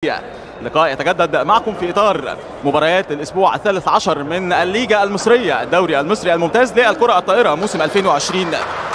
لقاء يتجدد معكم في اطار مباريات الاسبوع الثالث عشر من الليجا المصريه الدوري المصري الممتاز للكره الطائره موسم 2020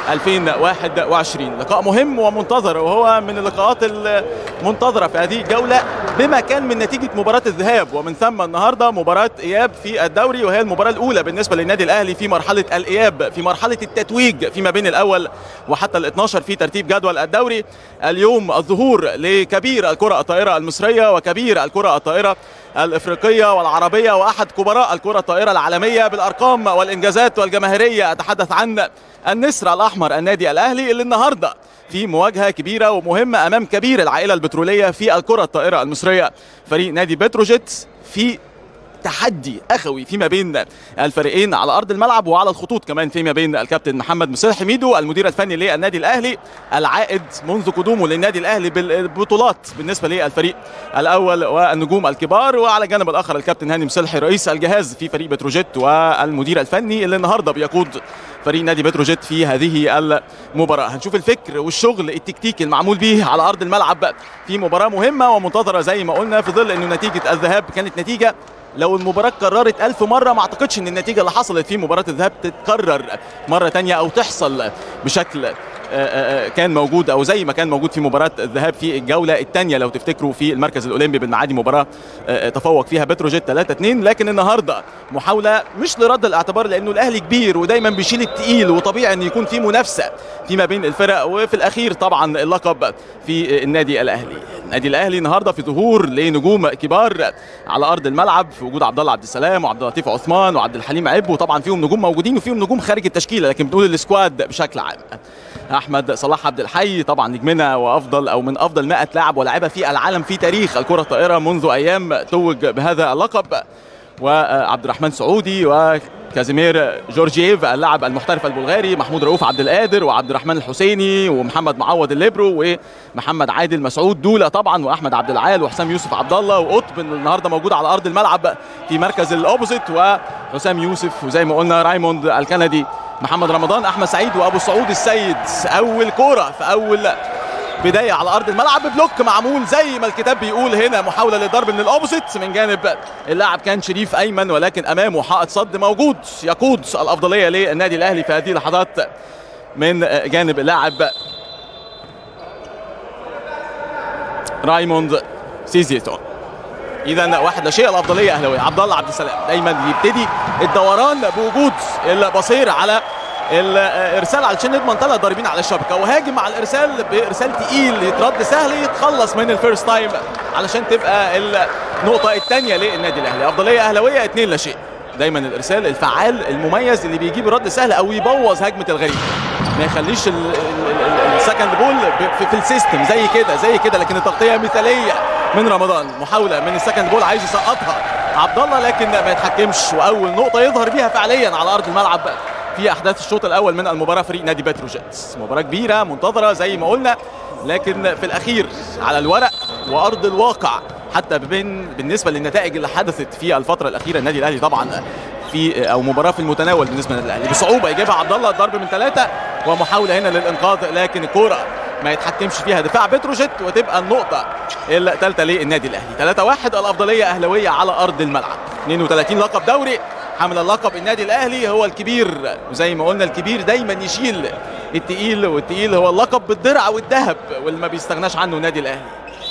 2021 لقاء مهم ومنتظر وهو من اللقاءات المنتظره في هذه الجوله بما كان من نتيجه مباراه الذهاب ومن ثم النهارده مباراه اياب في الدوري وهي المباراه الاولى بالنسبه للنادي الاهلي في مرحله الاياب في مرحله التتويج فيما بين الاول وحتى ال 12 في ترتيب جدول الدوري اليوم الظهور لكبير الكره الطائره المصريه وكبير الكره الطائره الافريقيه والعربيه واحد كبراء الكره الطائره العالميه بالارقام والانجازات والجماهيريه اتحدث عن النسر الاحمر النادي الاهلي اللي النهارده في مواجهه كبيره ومهمه امام كبير العائله البتروليه في الكره الطائره المصريه فريق نادي بتروجيت في تحدي اخوي فيما بين الفريقين على ارض الملعب وعلى الخطوط كمان فيما بين الكابتن محمد مسيح حميدو المدير الفني للنادي الاهلي العائد منذ قدومه للنادي الاهلي بالبطولات بالنسبه للفريق الاول والنجوم الكبار وعلى الجانب الاخر الكابتن هاني مسلحي رئيس الجهاز في فريق بتروجيت والمدير الفني اللي النهارده بيقود فريق نادي بتروجيت في هذه المباراه هنشوف الفكر والشغل التكتيكي المعمول به على ارض الملعب في مباراه مهمه ومنتظره زي ما قلنا في ظل انه نتيجه الذهاب كانت نتيجه لو المباراة اتكررت ألف مرة ما أعتقدش أن النتيجة اللي حصلت في مباراة الذهاب تتكرر مرة تانية أو تحصل بشكل كان موجود او زي ما كان موجود في مباراه الذهاب في الجوله الثانيه لو تفتكروا في المركز الاولمبي بالمعادي مباراه تفوق فيها بتروجيت 3 2 لكن النهارده محاوله مش لرد الاعتبار لانه الاهلي كبير ودايما بيشيل التقيل وطبيعي ان يكون في منافسه فيما بين الفرق وفي الاخير طبعا اللقب في النادي الاهلي النادي الاهلي النهارده في ظهور لنجوم كبار على ارض الملعب في وجود عبد الله عبد السلام وعبد اللطيف عثمان وعبد الحليم عب وطبعا فيهم نجوم موجودين وفيهم نجوم خارج التشكيله لكن بنقول السكواد بشكل عام احمد صلاح عبد الحي طبعا نجمنا وافضل او من افضل 100 لاعب ولاعبه في العالم في تاريخ الكره الطائره منذ ايام توج بهذا اللقب وعبد الرحمن سعودي وكازيمير جورجييف اللاعب المحترف البلغاري محمود رؤوف عبد القادر وعبد الرحمن الحسيني ومحمد معوض الليبرو ومحمد عادل مسعود دوله طبعا واحمد عبد العال وحسام يوسف عبد الله وقطب النهارده موجود على ارض الملعب في مركز الاوبوزيت وحسام يوسف وزي ما قلنا رايموند الكندي محمد رمضان احمد سعيد وابو سعود السيد اول كوره في اول بدايه على ارض الملعب بلوك معمول زي ما الكتاب بيقول هنا محاوله للضرب من الاوبوزيت من جانب اللاعب كان شريف ايمن ولكن امامه حائط صد موجود يقود الافضليه للنادي الاهلي في هذه اللحظات من جانب اللاعب رايموند سيزيتو اذا واحد لا شيء الافضليه اهلاويه عبد الله عبد السلام دايما يبتدي الدوران بوجود البصير على الارسال علشان نضمن ثلاث ضاربين على الشبكه وهاجم مع الارسال بارسال تقيل يترد سهل يتخلص من الفيرست تايم علشان تبقى النقطه الثانيه للنادي الاهلي افضليه اهلاويه اثنين لا شيء دايما الارسال الفعال المميز اللي بيجيب الرد سهل او يبوظ هجمه الغريب ما يخليش السكند بول في, في السيستم زي كده زي كده لكن التغطيه مثاليه من رمضان محاوله من السكند بول عايز يسقطها عبد الله لكن ما يتحكمش واول نقطه يظهر بيها فعليا على ارض الملعب في احداث الشوط الاول من المباراه فريق نادي بتروجيت مباراه كبيره منتظره زي ما قلنا لكن في الاخير على الورق وارض الواقع حتى بين بالنسبه للنتائج اللي حدثت في الفتره الاخيره النادي الاهلي طبعا في او مباراه في المتناول بالنسبه للنادي الاهلي بصعوبه يجيبها عبد الله ضرب من ثلاثه ومحاوله هنا للانقاذ لكن الكوره ما يتحكمش فيها دفاع بتروجيت وتبقى النقطه الثالثه للنادي الاهلي 3 1 الافضليه اهلاويه على ارض الملعب 32 لقب دوري حامل اللقب النادي الاهلي هو الكبير وزي ما قلنا الكبير دايما يشيل التقيل والتقيل هو اللقب بالدرع والذهب واللي ما بيستغناش عنه النادي الاهلي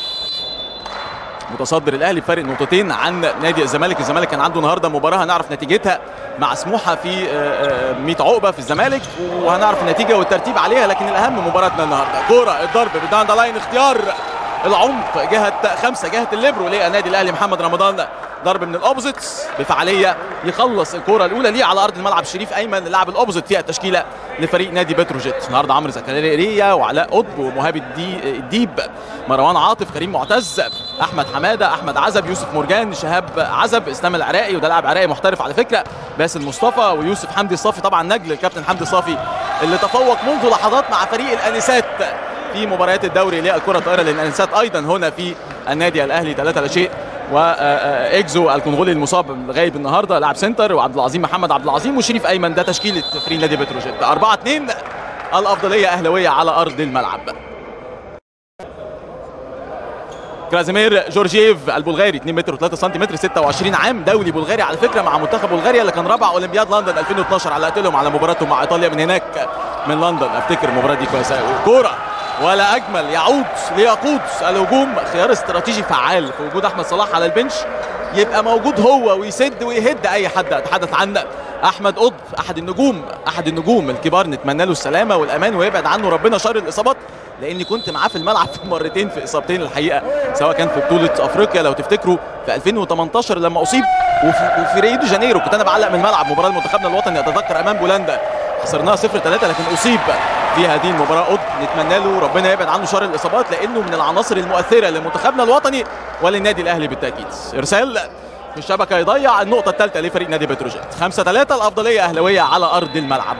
متصدر الاهلي بفارق نقطتين عن نادي الزمالك الزمالك كان عنده النهارده مباراه هنعرف نتيجتها مع سموحه في 100 عقبه في الزمالك وهنعرف النتيجه والترتيب عليها لكن الاهم مباراتنا النهارده كوره الضرب بدان ذا لاين اختيار العمق جهه خمسه جهه الليبرو للنادي الاهلي محمد رمضان ضرب من الاوبوزيت بفعاليه يخلص الكره الاولى ليه على ارض الملعب شريف ايمن اللاعب الاوبوزيت فيها التشكيله لفريق نادي بتروجيت النهارده عمرو زكريا وعلاء قطب ومهاب الدي الديب مروان عاطف كريم معتز احمد حماده احمد عزب يوسف مرجان شهاب عزب اسلام العراقي وده لاعب عراقي محترف على فكره باسل مصطفى ويوسف حمدي الصافي طبعا نجل الكابتن حمدي الصافي اللي تفوق منذ لحظات مع فريق الانسات في مباريات الدوري للكره الطائره للانسات ايضا هنا في النادي الاهلي 3 لا شيء واكزو الكونغولي المصاب غايب النهارده لاعب سنتر وعبد العظيم محمد عبد العظيم وشريف ايمن ده تشكيله فريق نادي بتروجيت 4 2 الافضليه اهلاويه على ارض الملعب كرازيمير جورجييف البلغاري 2 متر و3 سنتيمتر 26 عام دولي بلغاري على فكره مع منتخب بلغاريا اللي كان رابع اولمبياد لندن 2012 علقت لهم على مباراتهم مع ايطاليا من هناك من لندن افتكر المباراه دي كويسه قوي كوره ولا اجمل يعود ليقود الهجوم خيار استراتيجي فعال في وجود احمد صلاح على البنش يبقى موجود هو ويسد ويهد اي حد اتحدث عن احمد قطب احد النجوم احد النجوم الكبار نتمنى له السلامه والامان ويبعد عنه ربنا شر الاصابات لاني كنت معاه في الملعب في مرتين في اصابتين الحقيقه سواء كان في بطوله افريقيا لو تفتكروا في 2018 لما اصيب وفي, وفي ريو دي جانيرو كنت انا بعلق من الملعب مباراه لمنتخبنا الوطني اتذكر امام بولندا خسرناها 0 3 لكن اصيب في هذه المباراه قطب نتمنى له ربنا يبعد عنه شر الاصابات لانه من العناصر المؤثره لمنتخبنا الوطني وللنادي الاهلي بالتاكيد ارسال في الشبكه يضيع النقطه الثالثه لفريق نادي بتروجيت 5 3 الافضليه اهلاويه على ارض الملعب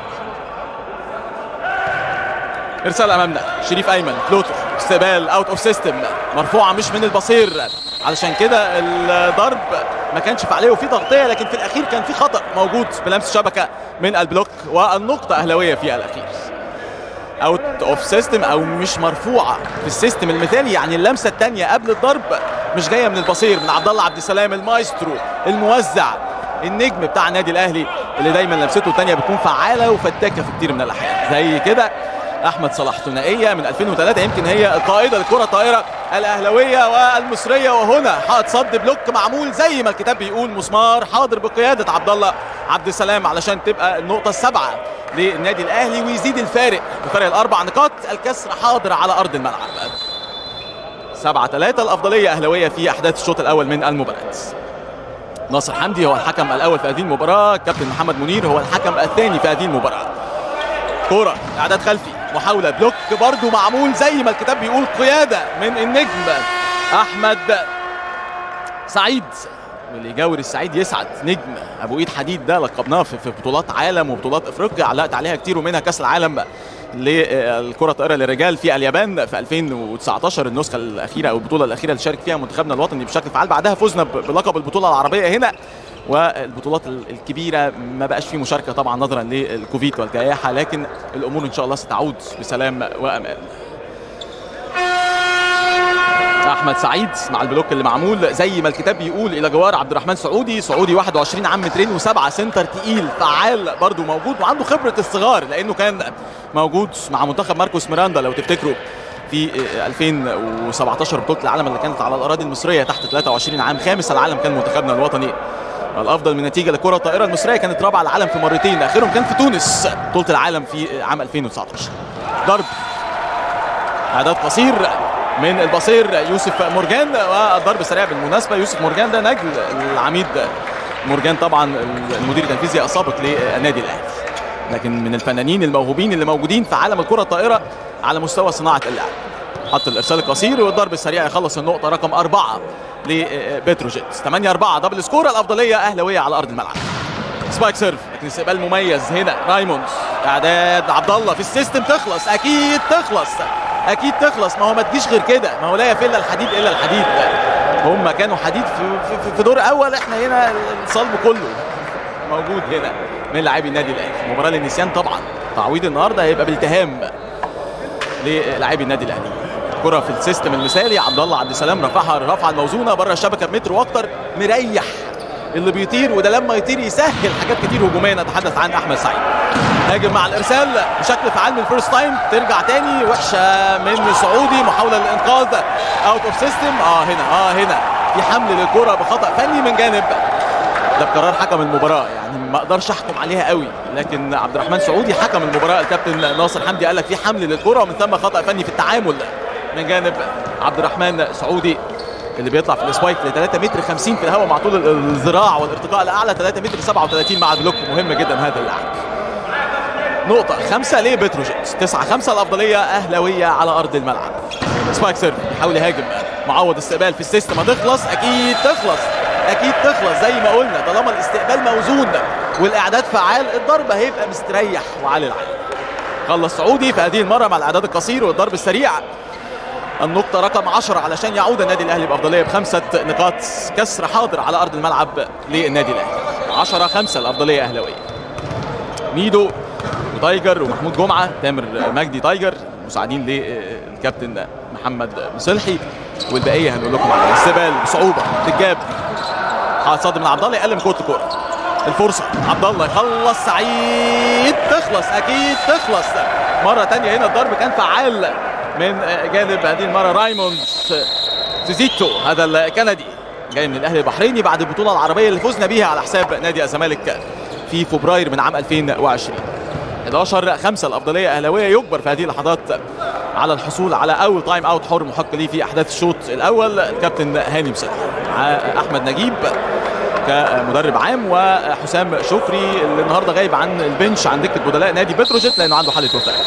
ارسال امامنا شريف ايمن فلوتر استقبال اوت اوف سيستم مرفوعه مش من البصير علشان كده الضرب ما كانش فعاليه وفي تغطيه لكن في الاخير كان في خطا موجود بلمس الشبكه من البلوك والنقطه اهلاويه في الاخير اوت اوف سيستم او مش مرفوعه في السيستم المثالي يعني اللمسه الثانيه قبل الضرب مش جايه من البصير من عبد الله عبد السلام المايسترو الموزع النجم بتاع النادي الاهلي اللي دايما لمسته الثانيه بتكون فعاله وفتاكه في كتير من الاحيان زي كده احمد صلاح ثنائيه من 2003 يمكن هي القائده للكره الطائره الاهلاويه والمصريه وهنا حائط صد بلوك معمول زي ما الكتاب بيقول مسمار حاضر بقياده عبد الله عبد السلام علشان تبقى النقطه السابعه للنادي الاهلي ويزيد الفارق بفرق الاربع نقاط الكسر حاضر على ارض الملعب 7 3 الافضليه اهلاويه في احداث الشوط الاول من المباراه ناصر حمدي هو الحكم الاول في هذه المباراه كابتن محمد منير هو الحكم الثاني في هذه المباراه كرة اعداد خلفي محاولة بلوك برضو معمول زي ما الكتاب بيقول قيادة من النجم احمد سعيد واللي يجاور السعيد يسعد نجم ابو ايد حديد ده لقبناه في بطولات عالم وبطولات افريقيا علقت عليها كتير ومنها كاس العالم للكره الطائره للرجال في اليابان في 2019 النسخه الاخيره او البطوله الاخيره اللي شارك فيها منتخبنا الوطني بشكل فعال بعدها فزنا بلقب البطوله العربيه هنا والبطولات الكبيره ما بقاش فيه مشاركه طبعا نظرا للكوفيد والجائحه لكن الامور ان شاء الله ستعود بسلام وامان احمد سعيد مع البلوك اللي معمول زي ما الكتاب بيقول الى جوار عبد الرحمن سعودي سعودي 21 عام مترين و7 سنتر تقيل فعال برضو موجود وعنده خبره الصغار لانه كان موجود مع منتخب ماركوس ميراندا لو تفتكروا في 2017 بطوله العالم اللي كانت على الاراضي المصريه تحت 23 عام خامس العالم كان منتخبنا الوطني الافضل من نتيجه للكره الطائره المصريه كانت رابعه العالم في مرتين اخرهم كان في تونس بطوله العالم في عام 2019 ضرب اعداد قصير من البصير يوسف مورجان والضرب السريع بالمناسبه يوسف مورجان ده نجل العميد مورجان طبعا المدير التنفيذي السابق للنادي الاهلي لكن من الفنانين الموهوبين اللي موجودين في عالم الكره الطائره على مستوى صناعه اللعب حط الارسال القصير والضرب السريع يخلص النقطه رقم أربعة لبتروجيت 8 4 دبل سكور الافضليه اهلاويه على ارض الملعب سبايك سيرف لكن استقبال مميز هنا رايموندز اعداد عبد الله في السيستم تخلص اكيد تخلص اكيد تخلص ما هو ما تجيش غير كده ما هو لا يفل الحديد الا الحديد هم كانوا حديد في, في, في دور اول احنا هنا الصلب كله موجود هنا من لاعبي النادي الاهلي مباراه للنسيان طبعا تعويض النهارده هيبقى بالتهام للاعبي النادي الاهلي كرة في السيستم المثالي عبد الله عبد السلام رفعها الرفعه الموزونه بره الشبكه بمتر واكتر مريح اللي بيطير وده لما يطير يسهل حاجات كتير هجوميه نتحدث عن احمد سعيد هاجم مع الارسال بشكل فعال من الفيرست تايم ترجع تاني وحشه من سعودي محاوله للانقاذ اوت اوف سيستم اه هنا اه هنا في حمل للكره بخطا فني من جانب ده بقرار حكم المباراه يعني ما اقدرش احكم عليها قوي لكن عبد الرحمن سعودي حكم المباراه الكابتن ناصر حمدي قال لك في حمل للكره ومن ثم خطا فني في التعامل من جانب عبد الرحمن سعودي اللي بيطلع في السبايك ل 3 متر 50 في الهواء مع طول الذراع والارتقاء الاعلى 3 متر 37 مع البلوك مهم جدا هذا اللاعب نقطة خمسة لبتروجيت تسعة خمسة الأفضلية أهلاوية على أرض الملعب سبايك سيرف يحاول يهاجم معوض استقبال في السيستم هتخلص أكيد تخلص أكيد تخلص زي ما قلنا طالما الاستقبال موزون والإعداد فعال الضرب هيبقى مستريح وعلى العين خلص سعودي في هذه المرة مع الإعداد القصير والضرب السريع النقطة رقم 10 علشان يعود النادي الأهلي بأفضلية بخمسة نقاط كسر حاضر على أرض الملعب للنادي الأهلي 10 5 الأفضلية أهلاوية ميدو وتايجر ومحمود جمعة تامر مجدي تايجر مساعدين للكابتن محمد مصلحي والبقيه هنقول لكم عليها استقبال بصعوبه تتجاب صد من عبد الله يقلم كره الكوره الفرصه عبد الله يخلص سعيد تخلص اكيد تخلص مره تانية هنا الضرب كان فعال من جانب هذه المره رايموند سيزيتو هذا الكندي جاي من الاهلي البحريني بعد البطوله العربيه اللي فزنا بيها على حساب نادي الزمالك في فبراير من عام 2020 11 5 الافضليه اهلاويه يجبر في هذه اللحظات على الحصول على اول تايم اوت حر محق ليه في احداث الشوط الاول الكابتن هاني مسلم احمد نجيب كمدرب عام وحسام شكري اللي النهارده غايب عن البنش عن دكه بدلاء نادي بتروجيت لانه عنده حاله وفاه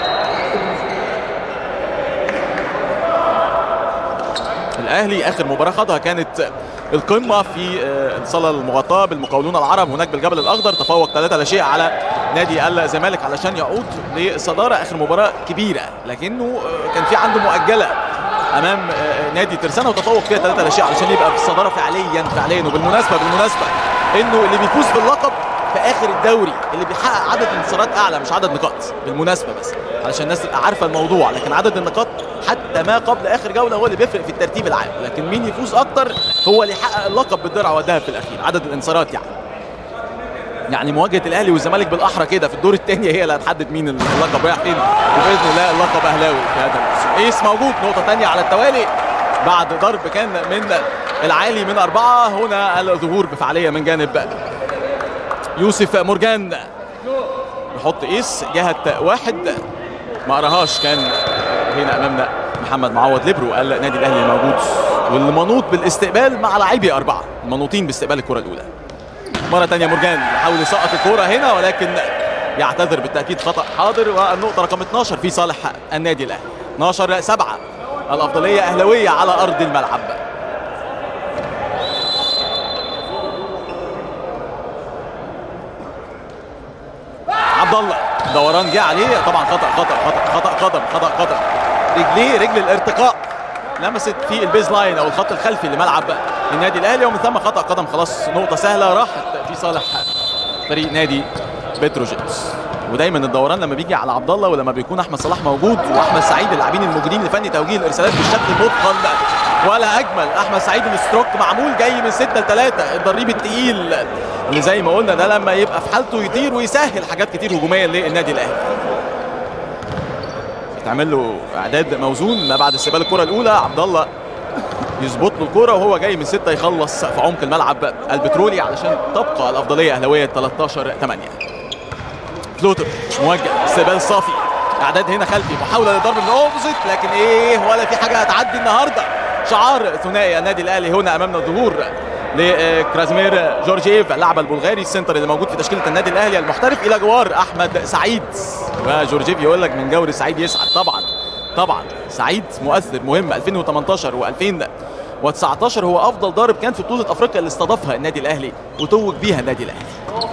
الاهلي اخر مباراه خاضها كانت القمه في الصاله المغطاه بالمقاولون العرب هناك بالجبل الاخضر تفوق 3 لا شيء على نادي الزمالك علشان يعود للصداره اخر مباراه كبيره لكنه كان في عنده مؤجله امام نادي ترسانه وتفوق فيها 3 لا شيء علشان يبقى في الصداره فعليا فعليا وبالمناسبه بالمناسبه انه اللي بيفوز باللقب في اخر الدوري اللي بيحقق عدد انتصارات اعلى مش عدد نقاط بالمناسبه بس علشان الناس تبقى عارفه الموضوع لكن عدد النقاط حتى ما قبل اخر جوله هو اللي بيفرق في الترتيب العام لكن مين يفوز اكتر هو اللي يحقق اللقب بالدرع والذهب في الاخير عدد الانتصارات يعني يعني مواجهه الاهلي والزمالك بالاحرى كده في الدور الثاني هي اللي هتحدد مين اللقب رايح فين وباذن الله اللقب اهلاوي في هذا الموسم ايس موجود نقطه ثانيه على التوالي بعد ضرب كان من العالي من اربعه هنا الظهور بفعاليه من جانب يوسف مرجان نحط ايس جهه واحد ما قراهاش كان هنا امامنا محمد معوض ليبرو قال النادي الاهلي موجود والمنوط بالاستقبال مع لاعبي اربعه المنوطين باستقبال الكره الاولى مره ثانيه مرجان يحاول يسقط الكره هنا ولكن يعتذر بالتاكيد خطا حاضر والنقطه رقم 12 في صالح النادي الاهلي 12 7 الافضليه اهلاويه على ارض الملعب عبد الله دوران جه عليه طبعا خطا خطا خطا خطا قدم خطا قدم رجليه رجل الارتقاء لمست في البيز لاين او الخط الخلفي لملعب النادي الاهلي ومن ثم خطا قدم خلاص نقطه سهله راحت في صالح فريق نادي بتروجيت ودايما الدوران لما بيجي على عبد الله ولما بيكون احمد صلاح موجود واحمد سعيد اللاعبين الموجودين لفني توجيه الارسالات بالشكل المتقن ولا اجمل احمد سعيد الستروك معمول جاي من 6 ل 3 الضريب الثقيل اللي زي ما قلنا ده لما يبقى في حالته يطير ويسهل حاجات كتير هجوميه للنادي الاهلي تعمل له اعداد موزون ما بعد استقبال الكره الاولى عبد الله يظبط له الكوره وهو جاي من سته يخلص في عمق الملعب البترولي علشان تبقى الافضليه اهلاويه 13 8 فلوتر موجه استقبال صافي اعداد هنا خلفي محاوله لضرب من الاوبوزيت لكن ايه ولا في حاجه هتعدي النهارده شعار ثنائي النادي الاهلي هنا امامنا الظهور لكرازمير جورجيف اللاعب البلغاري السنتر اللي موجود في تشكيله النادي الاهلي المحترف الى جوار احمد سعيد وجورجيف يقول لك من جوري سعيد يسعد طبعا طبعا سعيد مؤثر مهم 2018 و2019 هو افضل ضارب كان في بطوله افريقيا اللي استضافها النادي الاهلي وتوج بيها النادي الاهلي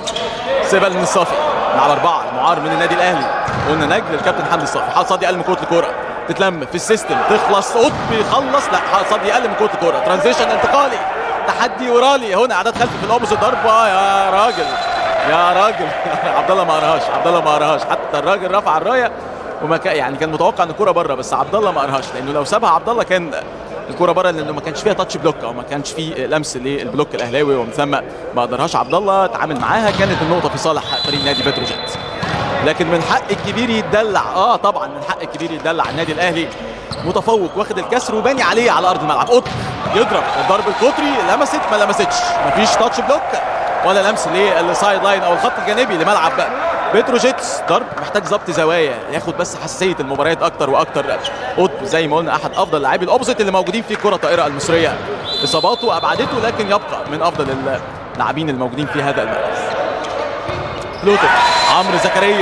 سيبل من الصافي لعب اربعه معار من النادي الاهلي قلنا نجل الكابتن حمدي الصافي حاط صدي اقل من كره الكوره تتلم في السيستم تخلص قطب يخلص لا حاط صدي اقل من كره الكوره ترانزيشن انتقالي تحدي ورالي هنا اعداد خلفي في الاوبوزيت ضربه يا راجل يا راجل عبد الله ما قراهاش عبد الله ما قراهاش حتى الراجل رفع الرايه وما كان يعني كان متوقع ان الكوره بره بس عبد الله ما قراهاش لانه لو سابها عبد الله كان الكوره بره لانه ما كانش فيها تاتش بلوك او ما كانش فيه لمس للبلوك الاهلاوي ومن ثم ما قدرهاش عبد الله تعامل معاها كانت النقطه في صالح فريق نادي بتروجيت لكن من حق الكبير يتدلع اه طبعا من حق الكبير يتدلع النادي الاهلي متفوق واخد الكسر وباني عليه على ارض الملعب قطر يضرب الضرب القطري لمست ما لمستش مفيش تاتش بلوك ولا لمس للسايد لاين او الخط الجانبي لملعب بتروجيت ضرب محتاج ضبط زوايا ياخد بس حساسيه المباريات اكتر واكتر قطب زي ما قلنا احد افضل لاعبي الاوبوزيت اللي موجودين في الكره الطائره المصريه اصاباته ابعدته لكن يبقى من افضل اللاعبين الموجودين في هذا المركز فلوتر عمرو زكريا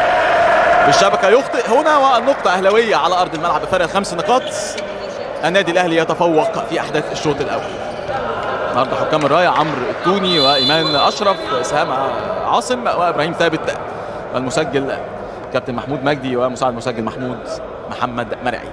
بالشبكه يخطئ هنا والنقطه اهلاويه على ارض الملعب بفارق خمس نقاط النادي الاهلي يتفوق في احداث الشوط الاول النهارده حكام الرايه عمرو التوني وايمان اشرف اسهام عاصم وابراهيم ثابت والمسجل كابتن محمود مجدي ومساعد المسجل محمود محمد مرعي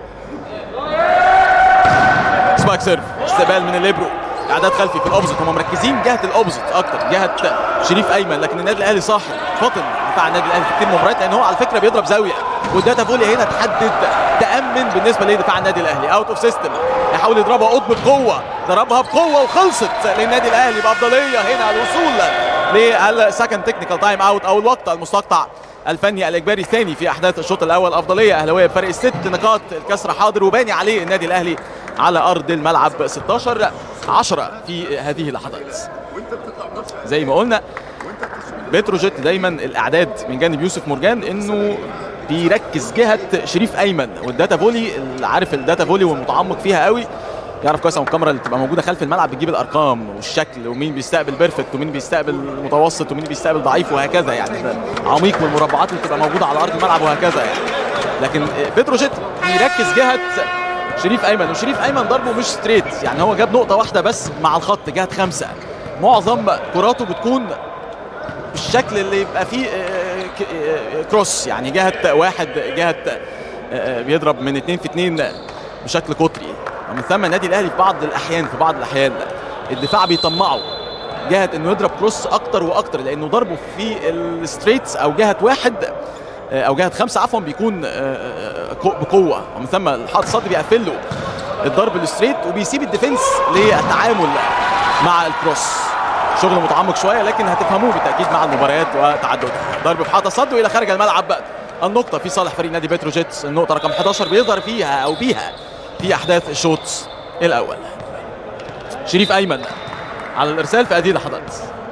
سباك سيرف استقبال من الليبرو اعداد خلفي في الاوبزيت هم مركزين جهه الاوبزيت اكتر جهه شريف ايمن لكن النادي الاهلي صاحب فاطن دفاع النادي الاهلي في كتير مباريات لان هو على فكره بيضرب زاويه والداتا فولي هنا تحدد تامن بالنسبه لدفاع النادي الاهلي اوت اوف سيستم هيحاول يضربها قطب بقوه ضربها بقوه وخلصت للنادي الاهلي بافضليه هنا الوصول للسكند تكنيكال تايم اوت او الوقت المستقطع الفني الاجباري الثاني في احداث الشوط الاول افضليه اهلاويه بفرق ست نقاط الكسر حاضر وباني عليه النادي الاهلي على ارض الملعب 16 10 في هذه اللحظات زي ما قلنا بتروجيت دايما الاعداد من جانب يوسف مرجان انه بيركز جهه شريف ايمن والداتا فولي اللي عارف الداتا فولي والمتعمق فيها قوي يعرف كويس الكاميرا اللي تبقى موجوده خلف الملعب بتجيب الارقام والشكل ومين بيستقبل بيرفكت ومين بيستقبل متوسط ومين بيستقبل ضعيف وهكذا يعني ده عميق والمربعات اللي بتبقى موجوده على ارض الملعب وهكذا يعني لكن بتروجيت بيركز جهه شريف ايمن وشريف ايمن ضربه مش ستريت يعني هو جاب نقطه واحده بس مع الخط جهه خمسه معظم كراته بتكون بالشكل اللي يبقى فيه كروس يعني جهه واحد جهه بيضرب من اثنين في اثنين بشكل قطري ومن ثم النادي الاهلي في بعض الاحيان في بعض الاحيان الدفاع بيطمعه جهه انه يضرب كروس اكتر واكتر لانه ضربه في الستريتس او جهه واحد او جهه خمسه عفوا بيكون بقوه ومن ثم الحائط الصد بيقفل له الضرب الستريت وبيسيب الديفنس للتعامل مع الكروس شغل متعمق شويه لكن هتفهموه بالتاكيد مع المباريات وتعددها ضرب في حائط الصد والى خارج الملعب النقطه في صالح فريق نادي بتروجيت النقطه رقم 11 بيظهر فيها او بيها في احداث الشوط الاول شريف ايمن على الارسال في هذه اللحظات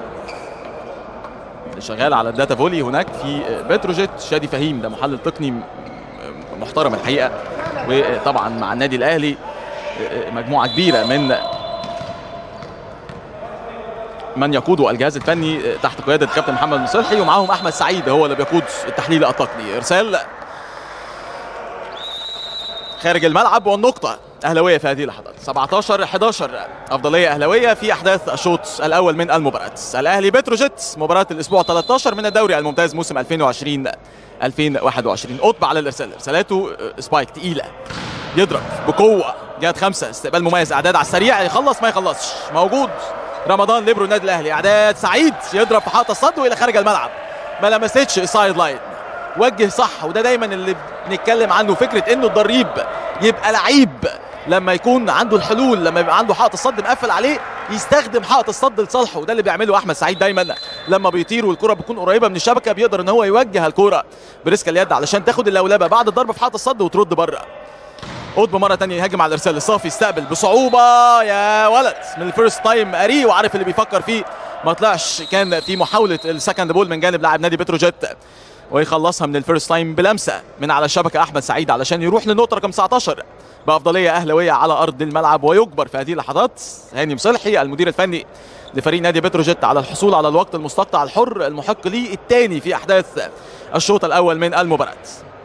شغال على الداتا فولي هناك في بتروجيت شادي فهيم ده محلل تقني محترم الحقيقه وطبعا مع النادي الاهلي مجموعه كبيره من من يقود الجهاز الفني تحت قياده الكابتن محمد مصلحي ومعاهم احمد سعيد هو اللي بيقود التحليل التقني ارسال خارج الملعب والنقطه اهلاويه في هذه اللحظات 17 11 افضليه اهلاويه في احداث الشوط الاول من المباراه الاهلي بتروجيت مباراه الاسبوع 13 من الدوري الممتاز موسم 2020 2021 قطب على الارسال ارسالاته سبايك تقيله يضرب بقوه جهه خمسه استقبال مميز اعداد على السريع يخلص ما يخلصش موجود رمضان ليبرو النادي الاهلي اعداد سعيد يضرب في حائط الصد والى خارج الملعب ما لمستش السايد لاين وجه صح وده دايما اللي بنتكلم عنه فكره انه الضريب يبقى لعيب لما يكون عنده الحلول لما يبقى عنده حائط الصد مقفل عليه يستخدم حائط الصد لصالحه وده اللي بيعمله احمد سعيد دايما لما بيطير والكره بتكون قريبه من الشبكه بيقدر ان هو يوجه الكره بريسك اليد علشان تاخد اللولبه بعد الضرب في حائط الصد وترد بره قطب مره ثانيه يهاجم على الارسال الصافي يستقبل بصعوبه يا ولد من الفيرست تايم قريه وعارف اللي بيفكر فيه ما طلعش كان في محاوله السكند بول من جانب لاعب نادي بتروجيت ويخلصها من الفيرست تايم بلمسه من على الشبكه احمد سعيد علشان يروح للنقطه رقم 19 بافضليه اهلاويه على ارض الملعب ويجبر في هذه اللحظات هاني مصلحي المدير الفني لفريق نادي بتروجيت على الحصول على الوقت المستقطع الحر المحق ليه الثاني في احداث الشوط الاول من المباراه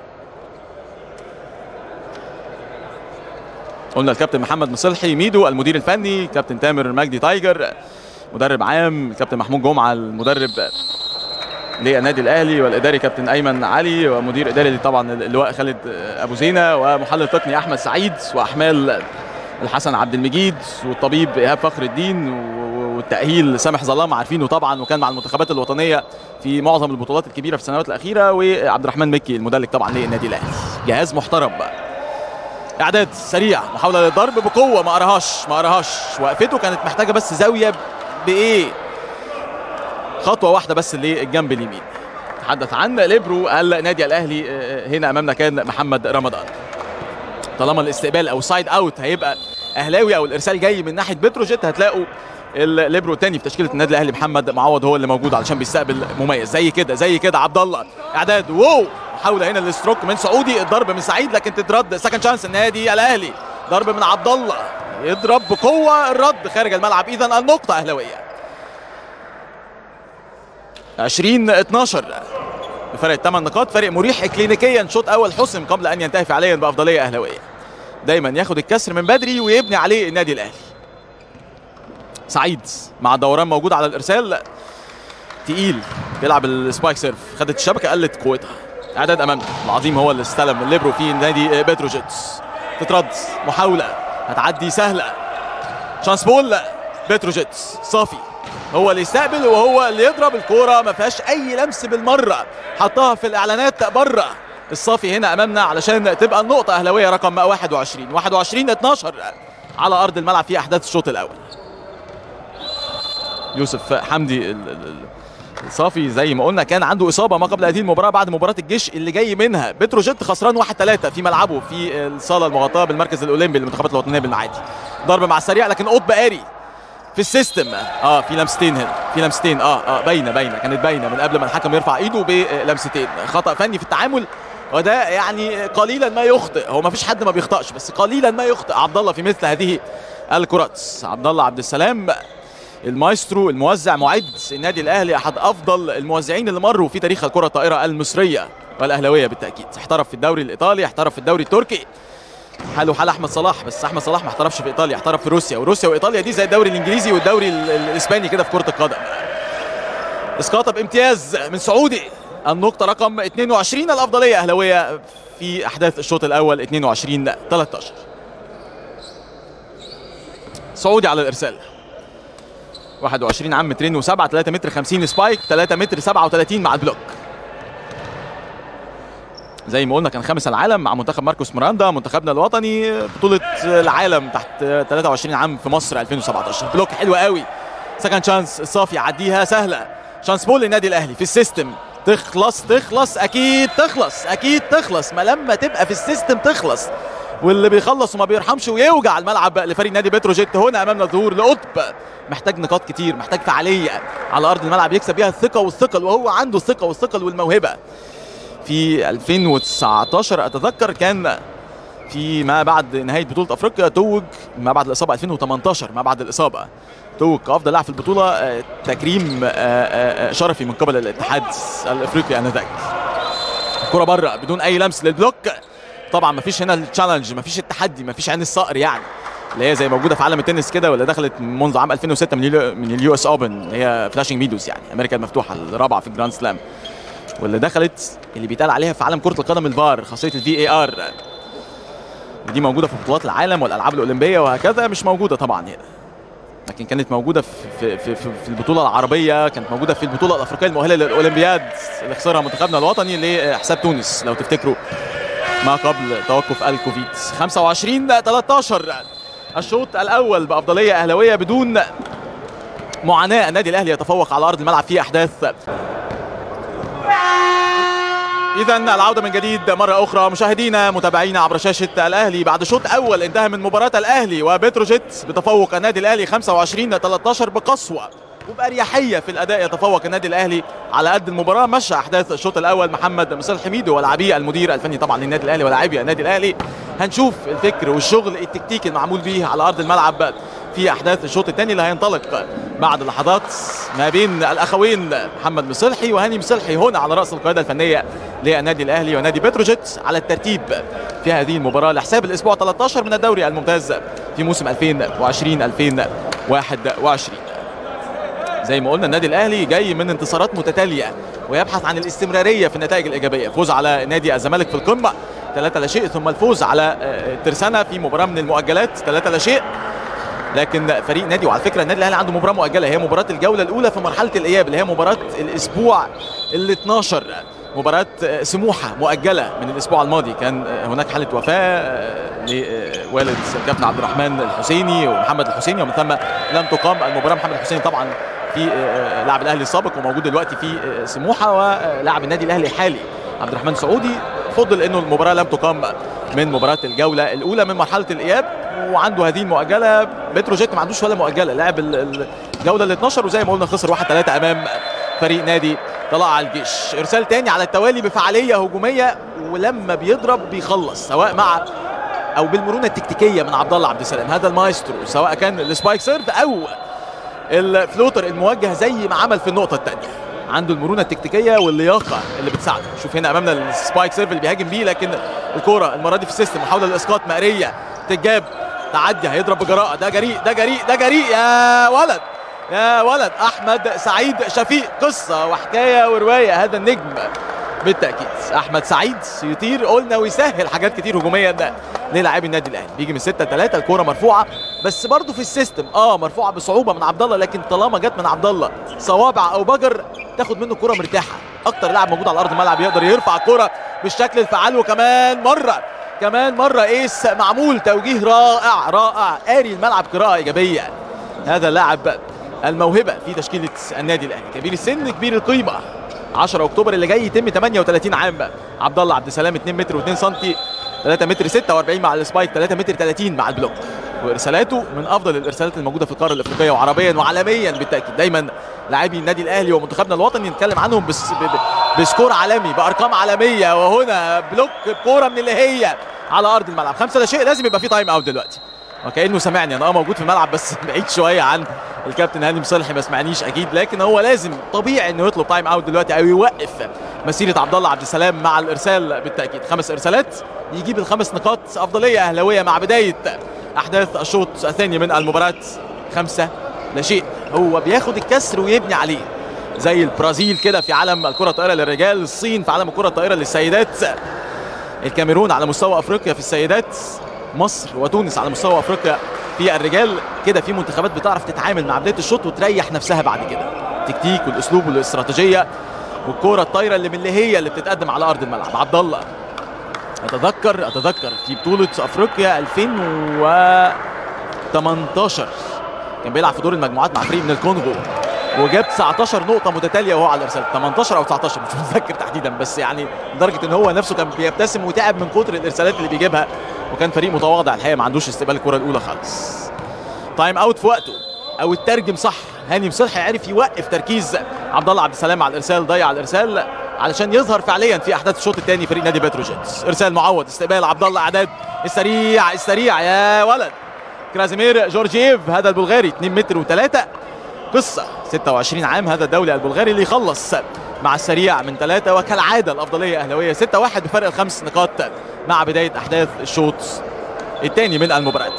قلنا الكابتن محمد مصلحي ميدو المدير الفني كابتن تامر مجدي تايجر مدرب عام الكابتن محمود جمعه المدرب للنادي الاهلي والاداري كابتن ايمن علي ومدير اداري طبعا اللواء خالد ابو زينه ومحلل تقني احمد سعيد واحمال الحسن عبد المجيد والطبيب ايهاب فخر الدين والتاهيل سامح ظلام عارفينه طبعا وكان مع المنتخبات الوطنيه في معظم البطولات الكبيره في السنوات الاخيره وعبد الرحمن مكي المدلك طبعا للنادي الاهلي جهاز محترم بقى اعداد سريع محاوله للضرب بقوه ما قراهاش ما قراهاش وقفته كانت محتاجه بس زاويه بايه خطوه واحده بس للجنب اليمين تحدث عن ليبرو النادي الاهلي هنا امامنا كان محمد رمضان طالما الاستقبال او سايد اوت هيبقى اهلاوي او الارسال جاي من ناحيه بتروجيت هتلاقوا الليبرو الثاني في تشكيله النادي الاهلي محمد معوض هو اللي موجود علشان بيستقبل مميز زي كده زي كده عبد الله اعداد واو محاوله هنا للستروك من سعودي الضرب من سعيد لكن تترد سكند شانس النادي الاهلي ضرب من عبد الله يضرب بقوه الرد خارج الملعب اذا النقطه اهلاويه 20 12 بفرق 8 نقاط فرق مريح كلينيكيا شوط اول حسم قبل ان ينتهي فعليا بافضليه اهلاويه دايما ياخد الكسر من بدري ويبني عليه النادي الاهلي سعيد مع الدوران موجود على الارسال تقيل بيلعب السبايك سيرف خدت الشبكه قلت قوتها اعداد امامنا العظيم هو اللي استلم الليبرو في نادي بتروجيتس تترد محاوله هتعدي سهله شانس بول بتروجيتس صافي هو اللي يستقبل وهو اللي يضرب الكوره ما فيهاش اي لمس بالمره حطها في الاعلانات بره الصافي هنا امامنا علشان تبقى النقطه اهلاويه رقم 21 21 12 على ارض الملعب في احداث الشوط الاول يوسف حمدي ال- ال- ال- الصافي زي ما قلنا كان عنده اصابه ما قبل هذه المباراه بعد مباراه الجيش اللي جاي منها بتروجيت خسران 1 3 في ملعبه في الصاله المغطاه بالمركز الاولمبي للمنتخبات الوطنيه بالمعادي ضربه مع السريع لكن قطب قاري في السيستم اه في لمستين هنا في لمستين اه اه باينه باينه كانت باينه من قبل ما الحكم يرفع ايده بلمستين خطا فني في التعامل وده يعني قليلا ما يخطئ هو ما فيش حد ما بيخطئش بس قليلا ما يخطئ عبد الله في مثل هذه الكرات عبد الله عبد السلام المايسترو الموزع معد النادي الاهلي احد افضل الموزعين اللي مروا في تاريخ الكره الطائره المصريه والاهلاويه بالتاكيد احترف في الدوري الايطالي احترف في الدوري التركي حاله حال احمد صلاح بس احمد صلاح ما احترفش في ايطاليا احترف في روسيا وروسيا وايطاليا دي زي الدوري الانجليزي والدوري ال- ال- الاسباني كده في كره القدم اسقاطه بامتياز من سعودي النقطه رقم 22 الافضليه اهلاويه في احداث الشوط الاول 22 13 سعودي على الارسال 21 عام مترين و7 3 متر 50 سبايك 3 متر 37 مع البلوك زي ما قلنا كان خامس العالم مع منتخب ماركوس موراندا منتخبنا الوطني بطولة العالم تحت 23 عام في مصر 2017 بلوك حلو قوي سكند شانس الصافي يعديها سهلة شانس بول للنادي الاهلي في السيستم تخلص تخلص اكيد تخلص اكيد تخلص ما لما تبقى في السيستم تخلص واللي بيخلص وما بيرحمش ويوجع الملعب لفريق نادي بتروجيت هنا امامنا ظهور لقطب محتاج نقاط كتير محتاج فعاليه على ارض الملعب يكسب بيها الثقه والثقل وهو عنده الثقه والثقل والموهبه في 2019 اتذكر كان في ما بعد نهايه بطوله افريقيا توج ما بعد الاصابه 2018 ما بعد الاصابه توج كافضل لاعب في البطوله آه، تكريم آه، آه، آه، شرفي من قبل الاتحاد الافريقي انذاك كرة بره بدون اي لمس للبلوك طبعا مفيش هنا التشالنج مفيش التحدي مفيش عين الصقر يعني اللي هي زي موجوده في عالم التنس كده واللي دخلت منذ عام 2006 من اليو من اليو اس اوبن اللي هي فلاشنج ميدوز يعني امريكا المفتوحه الرابعه في الجراند سلام واللي دخلت اللي بيتقال عليها في عالم كره القدم الفار خاصيه الفي اي ار دي موجوده في بطولات العالم والالعاب الاولمبيه وهكذا مش موجوده طبعا هنا لكن كانت موجوده في في في, في, في البطوله العربيه كانت موجوده في البطوله الافريقيه المؤهله للاولمبياد اللي خسرها منتخبنا الوطني لحساب تونس لو تفتكروا ما قبل توقف الكوفيد 25 13 الشوط الاول بافضليه اهلاويه بدون معاناه النادي الاهلي يتفوق على ارض الملعب في احداث اذا العوده من جديد مره اخرى مشاهدينا متابعينا عبر شاشه الاهلي بعد شوط اول انتهى من مباراه الاهلي وبتروجيت بتفوق النادي الاهلي 25 13 بقسوه وباريحيه في الاداء يتفوق النادي الاهلي على قد المباراه مشى احداث الشوط الاول محمد مصطفى حميدو ولاعبيه المدير الفني طبعا للنادي الاهلي ولاعبي النادي الاهلي هنشوف الفكر والشغل التكتيكي المعمول به على ارض الملعب في احداث الشوط الثاني اللي هينطلق بعد لحظات ما بين الاخوين محمد مصلحي وهاني مصلحي هنا على راس القياده الفنيه للنادي الاهلي ونادي بتروجيت على الترتيب في هذه المباراه لحساب الاسبوع 13 من الدوري الممتاز في موسم 2020 2021 زي ما قلنا النادي الاهلي جاي من انتصارات متتاليه ويبحث عن الاستمراريه في النتائج الايجابيه فوز على نادي الزمالك في القمه 3 لا شيء ثم الفوز على آه، ترسانة في مباراه من المؤجلات 3 لا شيء لكن فريق نادي وعلى فكره النادي الاهلي عنده مباراه مؤجله هي مباراه الجوله الاولى في مرحله الاياب اللي هي مباراه الاسبوع ال 12 مباراة سموحة مؤجلة من الأسبوع الماضي كان هناك حالة وفاة لوالد الكابتن عبد الرحمن الحسيني ومحمد الحسيني ومن ثم لم تقام المباراة محمد الحسيني طبعا في لاعب الأهلي السابق وموجود دلوقتي في سموحة ولاعب النادي الأهلي الحالي عبد الرحمن سعودي فضل انه المباراه لم تقام من مباراه الجوله الاولى من مرحله الاياب وعنده هذه المؤجله بتروجيت ما عندوش ولا مؤجله لعب ال- الجوله ال 12 وزي ما قلنا خسر 1 3 امام فريق نادي طلائع الجيش ارسال تاني على التوالي بفعاليه هجوميه ولما بيضرب بيخلص سواء مع او بالمرونه التكتيكيه من عبد الله عبد السلام هذا المايسترو سواء كان السبايك سيرف او الفلوتر الموجه زي ما عمل في النقطه الثانيه عنده المرونه التكتيكيه واللياقه اللي بتساعده شوف هنا امامنا السبايك سيرف اللي بيهاجم بيه لكن الكوره المره دي في السيستم محاوله للاسقاط مقريه تتجاب تعدي هيضرب بجراءه ده جريء ده جريء ده جريء يا ولد يا ولد احمد سعيد شفيق قصه وحكايه وروايه هذا النجم بالتاكيد احمد سعيد يطير قلنا ويسهل حاجات كتير هجوميا للاعبي النادي الاهلي بيجي من 6 3 الكوره مرفوعه بس برضه في السيستم اه مرفوعه بصعوبه من عبد الله لكن طالما جت من عبد الله صوابع او بجر تاخد منه الكوره مرتاحه اكتر لاعب موجود على ارض الملعب يقدر يرفع الكوره بالشكل الفعال وكمان مره كمان مره ايس معمول توجيه رائع رائع قاري الملعب قراءه ايجابيه هذا اللاعب الموهبه في تشكيله النادي الاهلي كبير السن كبير القيمه 10 اكتوبر اللي جاي يتم 38 عام عبد الله عبد السلام 2 متر و2 سم 3 متر 46 مع السبايك 3 متر 30 مع البلوك وارسالاته من افضل الارسالات الموجوده في القاره الافريقيه وعربيا وعالميا بالتاكيد دايما لاعبي النادي الاهلي ومنتخبنا الوطني نتكلم عنهم بس ب- ب- بسكور عالمي بارقام عالميه وهنا بلوك بكوره من اللي هي على ارض الملعب خمسه لا شيء لازم يبقى في تايم اوت دلوقتي وكانه سمعني انا اه موجود في الملعب بس بعيد شويه عن الكابتن هاني مصلحي ما سمعنيش اكيد لكن هو لازم طبيعي انه يطلب تايم اوت دلوقتي او يوقف مسيره عبد الله عبد السلام مع الارسال بالتاكيد خمس ارسالات يجيب الخمس نقاط افضليه اهلاويه مع بدايه احداث الشوط الثاني من المباراه خمسه لا شيء هو بياخد الكسر ويبني عليه زي البرازيل كده في عالم الكره الطائره للرجال الصين في عالم الكره الطائره للسيدات الكاميرون على مستوى افريقيا في السيدات مصر وتونس على مستوى افريقيا في الرجال كده في منتخبات بتعرف تتعامل مع بدايه الشوط وتريح نفسها بعد كده التكتيك والاسلوب والاستراتيجيه والكوره الطايره اللي من اللي هي اللي بتتقدم على ارض الملعب عبد الله اتذكر اتذكر في بطوله افريقيا 2018 كان بيلعب في دور المجموعات مع فريق من الكونغو وجاب 19 نقطة متتالية وهو على الإرسال 18 أو 19 مش متذكر تحديدا بس يعني لدرجة إن هو نفسه كان بيبتسم وتعب من كتر الإرسالات اللي بيجيبها وكان فريق متواضع الحقيقة ما عندوش استقبال الكرة الأولى خالص تايم أوت في وقته أو الترجم صح هاني مصلحي عرف يوقف تركيز عبد الله عبد السلام على الإرسال ضيع الإرسال علشان يظهر فعليا في أحداث الشوط الثاني فريق نادي بتروجيت إرسال معوض استقبال عبد الله إعداد السريع السريع يا ولد كرازيمير جورجييف هذا البلغاري 2 متر و3 قصة 26 عام هذا الدولي البلغاري اللي يخلص مع السريع من ثلاثة وكالعادة الأفضلية أهلاوية 6-1 بفرق الخمس نقاط مع بداية أحداث الشوط الثاني من المباراة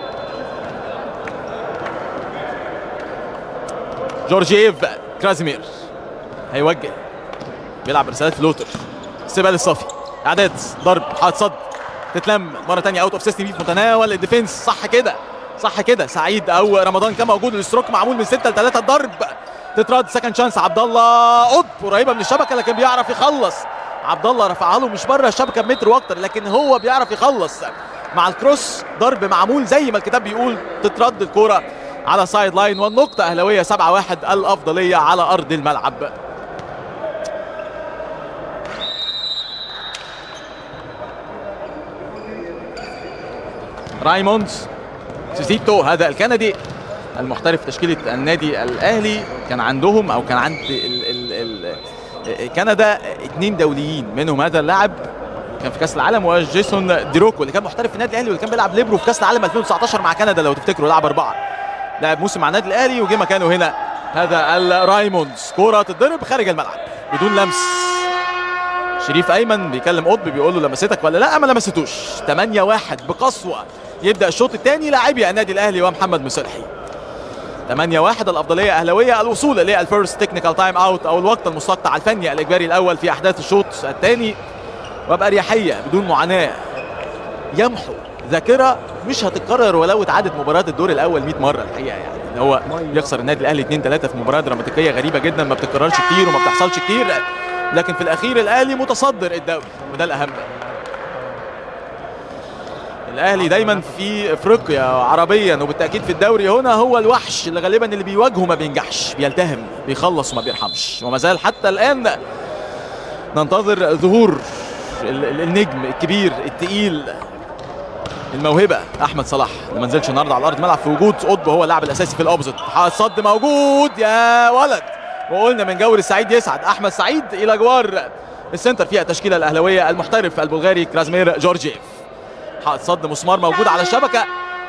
جورجييف كرازيمير هيوجه بيلعب رسالات فلوتر استقبال الصافي اعداد ضرب حاط صد تتلم مره ثانيه اوت اوف سيستم في متناول الديفنس صح كده صح كده سعيد او رمضان كان موجود الاستروك معمول من 6 ل 3 الضرب تترد سكند شانس عبد الله قط قريبه من الشبكه لكن بيعرف يخلص عبد الله رفعها له مش بره الشبكه بمتر واكتر لكن هو بيعرف يخلص مع الكروس ضرب معمول زي ما الكتاب بيقول تترد الكوره على سايد لاين والنقطه اهلاويه 7 1 الافضليه على ارض الملعب رايموند سيسيتو هذا الكندي المحترف في تشكيله النادي الاهلي كان عندهم او كان عند ال ال ال كندا اثنين دوليين منهم هذا اللاعب كان في كاس العالم وجيسون ديروكو اللي كان محترف في النادي الاهلي واللي كان بيلعب ليبرو في كاس العالم 2019 مع كندا لو تفتكروا لعب اربعه لعب موسم مع النادي الاهلي وجه مكانه هنا هذا الرايموندز كوره تتضرب خارج الملعب بدون لمس شريف ايمن بيكلم قطب بيقول له لمستك ولا لا ما لمستوش 8 1 بقسوه يبدا الشوط الثاني لاعبي النادي الاهلي ومحمد مصلحي 8 1 الافضليه اهلاويه الوصول للفيرست تكنيكال تايم اوت او الوقت المستقطع الفني الاجباري الاول في احداث الشوط الثاني وباريحيه بدون معاناه يمحو ذاكره مش هتتكرر ولو اتعادت مباراه الدور الاول 100 مره الحقيقه يعني ان هو يخسر النادي الاهلي 2 3 في مباراه دراماتيكيه غريبه جدا ما بتتكررش كتير وما بتحصلش كتير لكن في الاخير الاهلي متصدر الدوري وده الاهم الاهلي دايما في افريقيا عربيا وبالتاكيد في الدوري هنا هو الوحش اللي غالبا اللي بيواجهه ما بينجحش بيلتهم بيخلص وما بيرحمش وما زال حتى الان ننتظر ظهور ال- ال- النجم الكبير التقيل الموهبه احمد صلاح اللي ما نزلش النهارده على ارض الملعب في وجود قطب هو اللاعب الاساسي في الاوبزيت الصد موجود يا ولد وقلنا من جور السعيد يسعد احمد سعيد الى جوار السنتر فيها التشكيله الاهلاويه المحترف البلغاري كرازمير جورجيف حائط صد مسمار موجود على الشبكه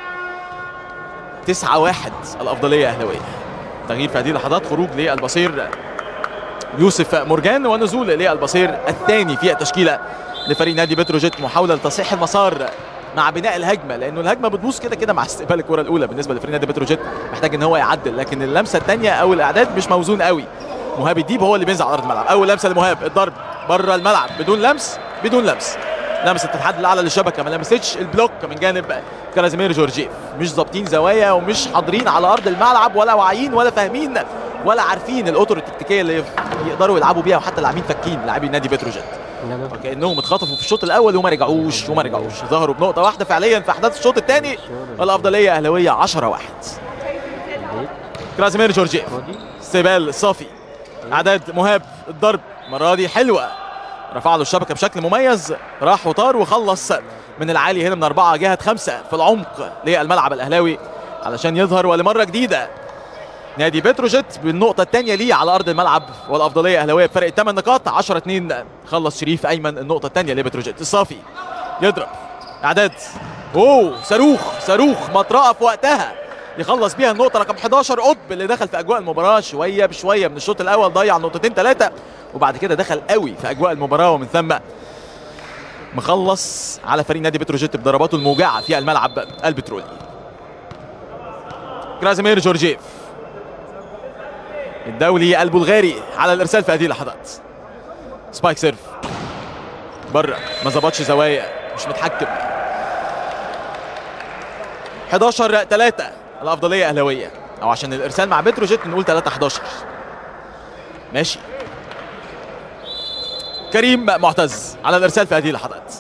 9 1 الافضليه اهلاويه تغيير في هذه اللحظات خروج للبصير يوسف مرجان ونزول للبصير الثاني في التشكيله لفريق نادي بتروجيت محاوله لتصحيح المسار مع بناء الهجمه لانه الهجمه بتبوظ كده كده مع استقبال الكره الاولى بالنسبه لفريق نادي بتروجيت محتاج ان هو يعدل لكن اللمسه الثانيه او الاعداد مش موزون قوي مهاب الديب هو اللي بينزل على ارض الملعب اول لمسه لمهاب الضرب بره الملعب بدون لمس بدون لمس لمسه التحدي الاعلى للشبكه ما لمستش البلوك من جانب كرازيمير جورجيف مش ظابطين زوايا ومش حاضرين على ارض الملعب ولا واعيين ولا فاهمين ولا عارفين الاطر التكتيكيه اللي يقدروا يلعبوا بيها وحتى لاعبين فاكين لاعبي نادي بتروجيت وكانهم اتخطفوا في الشوط الاول وما رجعوش وما رجعوش ظهروا بنقطه واحده فعليا في احداث الشوط الثاني الافضليه اهلاويه 10 1 كرازيمير جورجيف استقبال صافي اعداد مهاب الضرب المره دي حلوه رفع له الشبكه بشكل مميز راح وطار وخلص من العالي هنا من أربعة جهة خمسة في العمق للملعب الأهلاوي علشان يظهر ولمرة جديدة نادي بتروجيت بالنقطة الثانية ليه على أرض الملعب والأفضلية أهلاوية بفرق 8 نقاط 10 2 خلص شريف أيمن النقطة الثانية لبتروجيت الصافي يضرب إعداد أوه صاروخ صاروخ مطرقة في وقتها يخلص بيها النقطة رقم 11 قطب اللي دخل في أجواء المباراة شوية بشوية من الشوط الأول ضيع نقطتين ثلاثة وبعد كده دخل قوي في أجواء المباراة ومن ثم مخلص على فريق نادي بتروجيت بضرباته الموجعة في الملعب البترولي كرازيمير جورجيف الدولي البلغاري على الارسال في هذه اللحظات سبايك سيرف بره ما ظبطش زوايا مش متحكم 11 3 الافضليه اهلاويه او عشان الارسال مع بتروجيت نقول 3 11 ماشي كريم معتز على الارسال في هذه اللحظات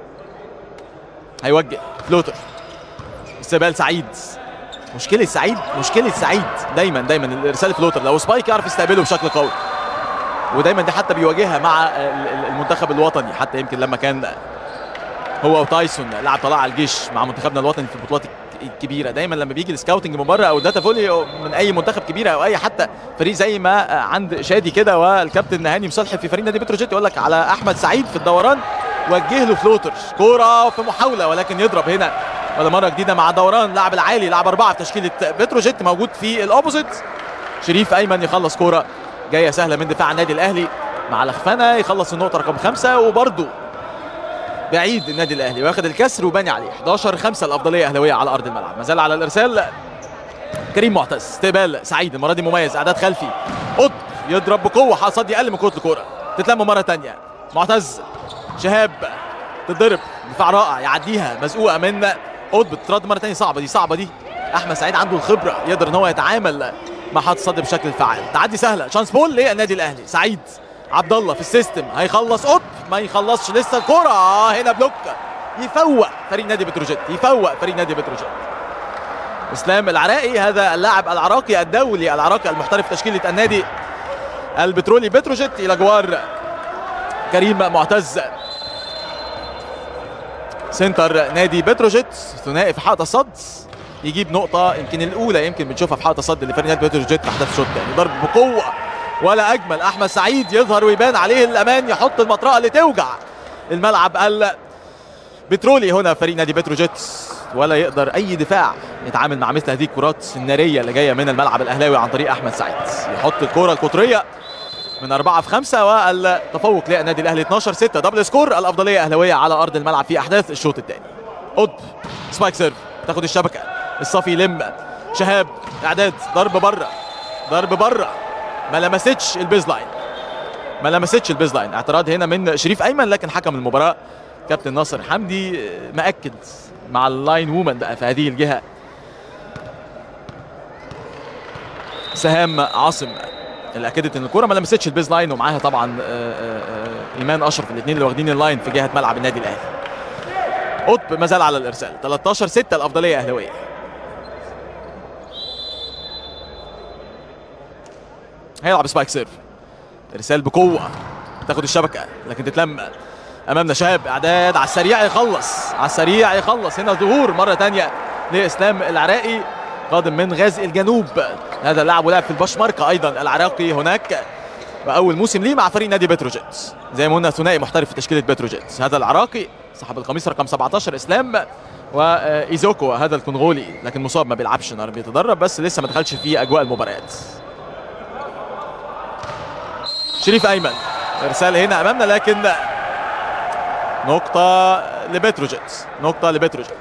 هيوجه فلوتر استقبال سعيد مشكلة سعيد مشكلة سعيد دايما دايما الارسال فلوتر لو سبايك يعرف يستقبله بشكل قوي ودايما دي حتى بيواجهها مع المنتخب الوطني حتى يمكن لما كان هو وتايسون لعب طلع على الجيش مع منتخبنا الوطني في البطولات الكبيره دايما لما بيجي السكاوتنج من بره او الداتا فولي من اي منتخب كبير او اي حتى فريق زي ما عند شادي كده والكابتن هاني مصلحي في فريق نادي بتروجيت يقول لك على احمد سعيد في الدوران وجه له فلوتر كوره في محاوله ولكن يضرب هنا ولا مره جديده مع دوران لاعب العالي لاعب اربعه في تشكيله بتروجيت موجود في الاوبوزيت شريف ايمن يخلص كوره جايه سهله من دفاع النادي الاهلي مع لخفنه يخلص النقطه رقم خمسه وبرده بعيد النادي الاهلي واخد الكسر وباني عليه 11 5 الافضليه اهلاويه على ارض الملعب ما زال على الارسال كريم معتز استقبال سعيد المره دي مميز اعداد خلفي قط يضرب بقوه حصاد اقل من كره الكوره تتلم مره ثانيه معتز شهاب تضرب دفاع رائع يعديها مزقوقه من قطب بترد مره ثانيه صعبه دي صعبه دي احمد سعيد عنده الخبره يقدر ان هو يتعامل مع حاطط صد بشكل فعال تعدي سهله شانس بول للنادي الاهلي سعيد عبد الله في السيستم هيخلص قطب ما يخلصش لسه الكره هنا بلوك يفوق فريق نادي بتروجيت يفوق فريق نادي بتروجيت اسلام العراقي هذا اللاعب العراقي الدولي العراقي المحترف في تشكيله النادي البترولي بتروجيت الى جوار كريم معتز سنتر نادي بتروجيت ثنائي في حائط الصد يجيب نقطة يمكن الأولى يمكن بنشوفها في حائط الصد لفريق نادي بتروجيت في أحداث الشوط الثاني ضرب بقوة ولا أجمل أحمد سعيد يظهر ويبان عليه الأمان يحط المطرقة اللي توجع الملعب البترولي هنا فريق نادي بتروجيت ولا يقدر أي دفاع يتعامل مع مثل هذه الكرات النارية اللي جاية من الملعب الأهلاوي عن طريق أحمد سعيد يحط الكرة القطرية من أربعة في خمسة والتفوق للنادي الأهلي 12 6 دبل سكور الأفضلية أهلاوية على أرض الملعب في أحداث الشوط الثاني قطب سبايك سيرف تاخد الشبكة الصفي يلم شهاب إعداد ضرب بره ضرب بره ما لمستش البيز لاين ما لمستش البيز لاين اعتراض هنا من شريف أيمن لكن حكم المباراة كابتن ناصر حمدي مأكد مع اللاين وومن بقى في هذه الجهة سهام عاصم اللي اكدت ان الكوره ما لمستش البيز لاين ومعاها طبعا آآ آآ ايمان اشرف الاثنين اللي واخدين اللاين في جهه ملعب النادي الاهلي قطب ما زال على الارسال 13 6 الافضليه اهلاويه هيلعب سبايك سيرف ارسال بقوه تاخد الشبكه لكن تتلم امامنا شاب اعداد على السريع يخلص على السريع يخلص هنا ظهور مره ثانيه لاسلام العراقي قادم من غزل الجنوب هذا اللاعب ولعب في البشمركة ايضا العراقي هناك واول موسم ليه مع فريق نادي بتروجيت زي ما قلنا ثنائي محترف في تشكيله بتروجيت هذا العراقي صاحب القميص رقم 17 اسلام وايزوكو هذا الكونغولي لكن مصاب ما بيلعبش النهارده بيتدرب بس لسه ما دخلش في اجواء المباريات شريف ايمن ارسال هنا امامنا لكن نقطه لبتروجيت نقطه لبتروجيت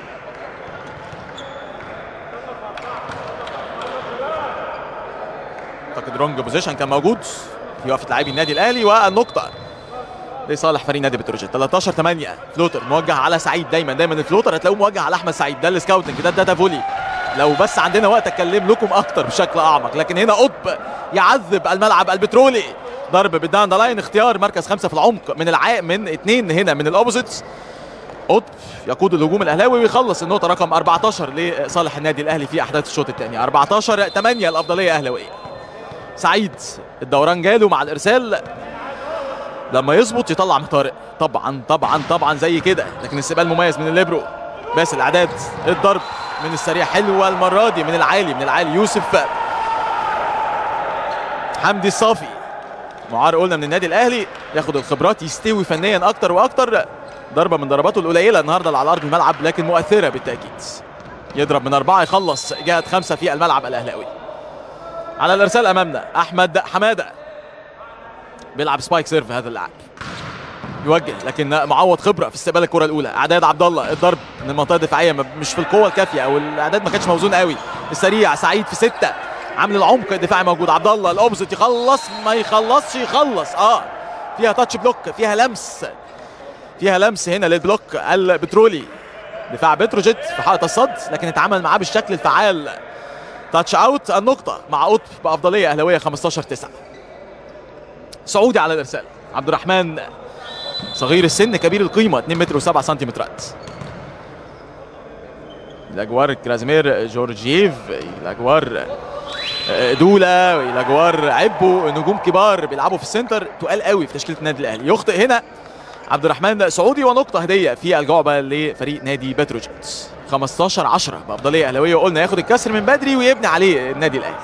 اعتقد رونج بوزيشن كان موجود في وقفه لاعبي النادي الاهلي والنقطه لصالح فريق نادي بتروجيت 13 8 فلوتر موجه على سعيد دايما دايما الفلوتر هتلاقوه موجه على احمد سعيد ده السكاوتنج ده الداتا فولي لو بس عندنا وقت اتكلم لكم اكتر بشكل اعمق لكن هنا قطب يعذب الملعب البترولي ضرب بالداون ذا لاين اختيار مركز خمسه في العمق من الع... من اثنين هنا من الاوبوزيتس قطب يقود الهجوم الاهلاوي ويخلص النقطه رقم 14 لصالح النادي الاهلي في احداث الشوط الثاني 14 8 الافضليه اهلاويه سعيد الدوران جاله مع الارسال لما يظبط يطلع من طارق طبعا طبعا طبعا زي كده لكن استقبال مميز من الليبرو بس الاعداد الضرب من السريع حلوه المره دي من العالي من العالي يوسف حمدي الصافي معار قلنا من النادي الاهلي ياخد الخبرات يستوي فنيا اكتر واكتر ضربه من ضرباته القليله النهارده على ارض الملعب لكن مؤثره بالتاكيد يضرب من اربعه يخلص جهه خمسه في الملعب الاهلاوي على الارسال امامنا احمد حماده بيلعب سبايك سيرف هذا اللاعب يوجه لكن معوض خبره في استقبال الكره الاولى اعداد عبد الله الضرب من المنطقه الدفاعيه مش في القوه الكافيه او الاعداد ما كانش موزون قوي السريع سعيد في سته عامل العمق الدفاعي موجود عبد الله الاوبزيت يخلص ما يخلصش يخلص اه فيها تاتش بلوك فيها لمس فيها لمس هنا للبلوك البترولي دفاع بتروجيت في حائط الصد لكن اتعامل معاه بالشكل الفعال تاتش اوت النقطه مع قطب بافضليه اهلاويه 15 9 سعودي على الارسال عبد الرحمن صغير السن كبير القيمه 2 متر و7 سنتيمترات الاجوار كرازيمير جورجييف الاجوار دولا الاجوار عبو نجوم كبار بيلعبوا في السنتر تقال قوي في تشكيله النادي الاهلي يخطئ هنا عبد الرحمن سعودي ونقطه هديه في الجعبه لفريق نادي بتروجيت 15 10 بافضليه اهلاويه وقلنا ياخد الكسر من بدري ويبني عليه النادي الاهلي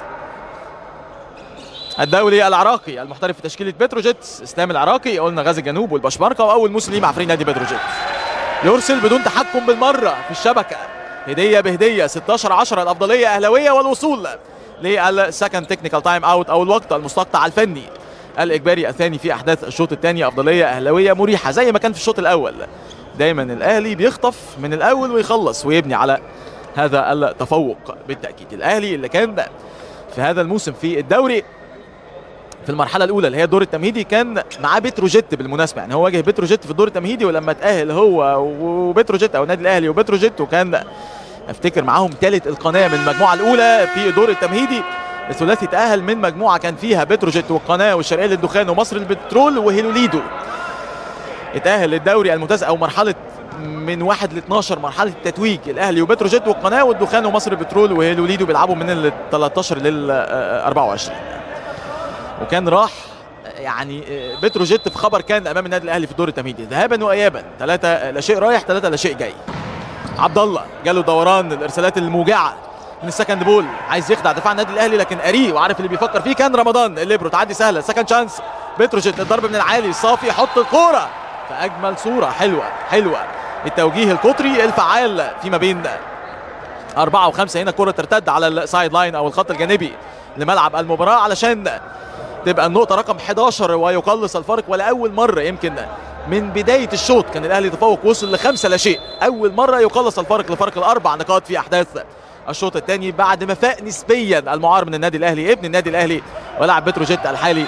الدولي العراقي المحترف في تشكيله بتروجيت اسلام العراقي قلنا غازي الجنوب والبشمركه واول موسم ليه مع فريق نادي بتروجيت يرسل بدون تحكم بالمره في الشبكه هديه بهديه 16 10 الافضليه اهلاويه والوصول للسكند تكنيكال تايم اوت او الوقت المستقطع الفني الاجباري الثاني في احداث الشوط الثاني افضليه اهلاويه مريحه زي ما كان في الشوط الاول دايما الاهلي بيخطف من الاول ويخلص ويبني على هذا التفوق بالتاكيد الاهلي اللي كان في هذا الموسم في الدوري في المرحله الاولى اللي هي الدور التمهيدي كان معاه بتروجيت بالمناسبه يعني هو واجه بتروجيت في الدور التمهيدي ولما تاهل هو وبتروجيت او النادي الاهلي وبتروجيت وكان افتكر معاهم ثالث القناه من المجموعه الاولى في الدور التمهيدي الثلاثي تاهل من مجموعه كان فيها بتروجيت والقناه والشرقيه للدخان ومصر البترول وهيلوليدو اتاهل للدوري الممتاز او مرحله من 1 ل 12 مرحله التتويج الاهلي وبتروجيت والقناه والدخان ومصر البترول وهيلوليدو بيلعبوا من ال 13 لل 24 وكان راح يعني بتروجيت في خبر كان امام النادي الاهلي في الدور التمهيدي ذهابا وايابا ثلاثه لا شيء رايح ثلاثه لا شيء جاي عبد الله جاله دوران الارسالات الموجعه من السكند بول عايز يخدع دفاع النادي الاهلي لكن قريه وعارف اللي بيفكر فيه كان رمضان الليبرو تعدي سهله سكند شانس بتروجيت الضرب من العالي صافي يحط الكوره في اجمل صوره حلوه حلوه التوجيه القطري الفعال فيما بين أربعة وخمسة هنا كرة ترتد على السايد لاين أو الخط الجانبي لملعب المباراة علشان تبقى النقطة رقم 11 ويقلص الفارق ولأول مرة يمكن من بداية الشوط كان الأهلي يتفوق وصل لخمسة لا شيء أول مرة يقلص الفارق لفرق الأربع نقاط في أحداث الشوط الثاني بعد ما فاق نسبيا المعار من النادي الأهلي ابن النادي الأهلي ولاعب بتروجيت الحالي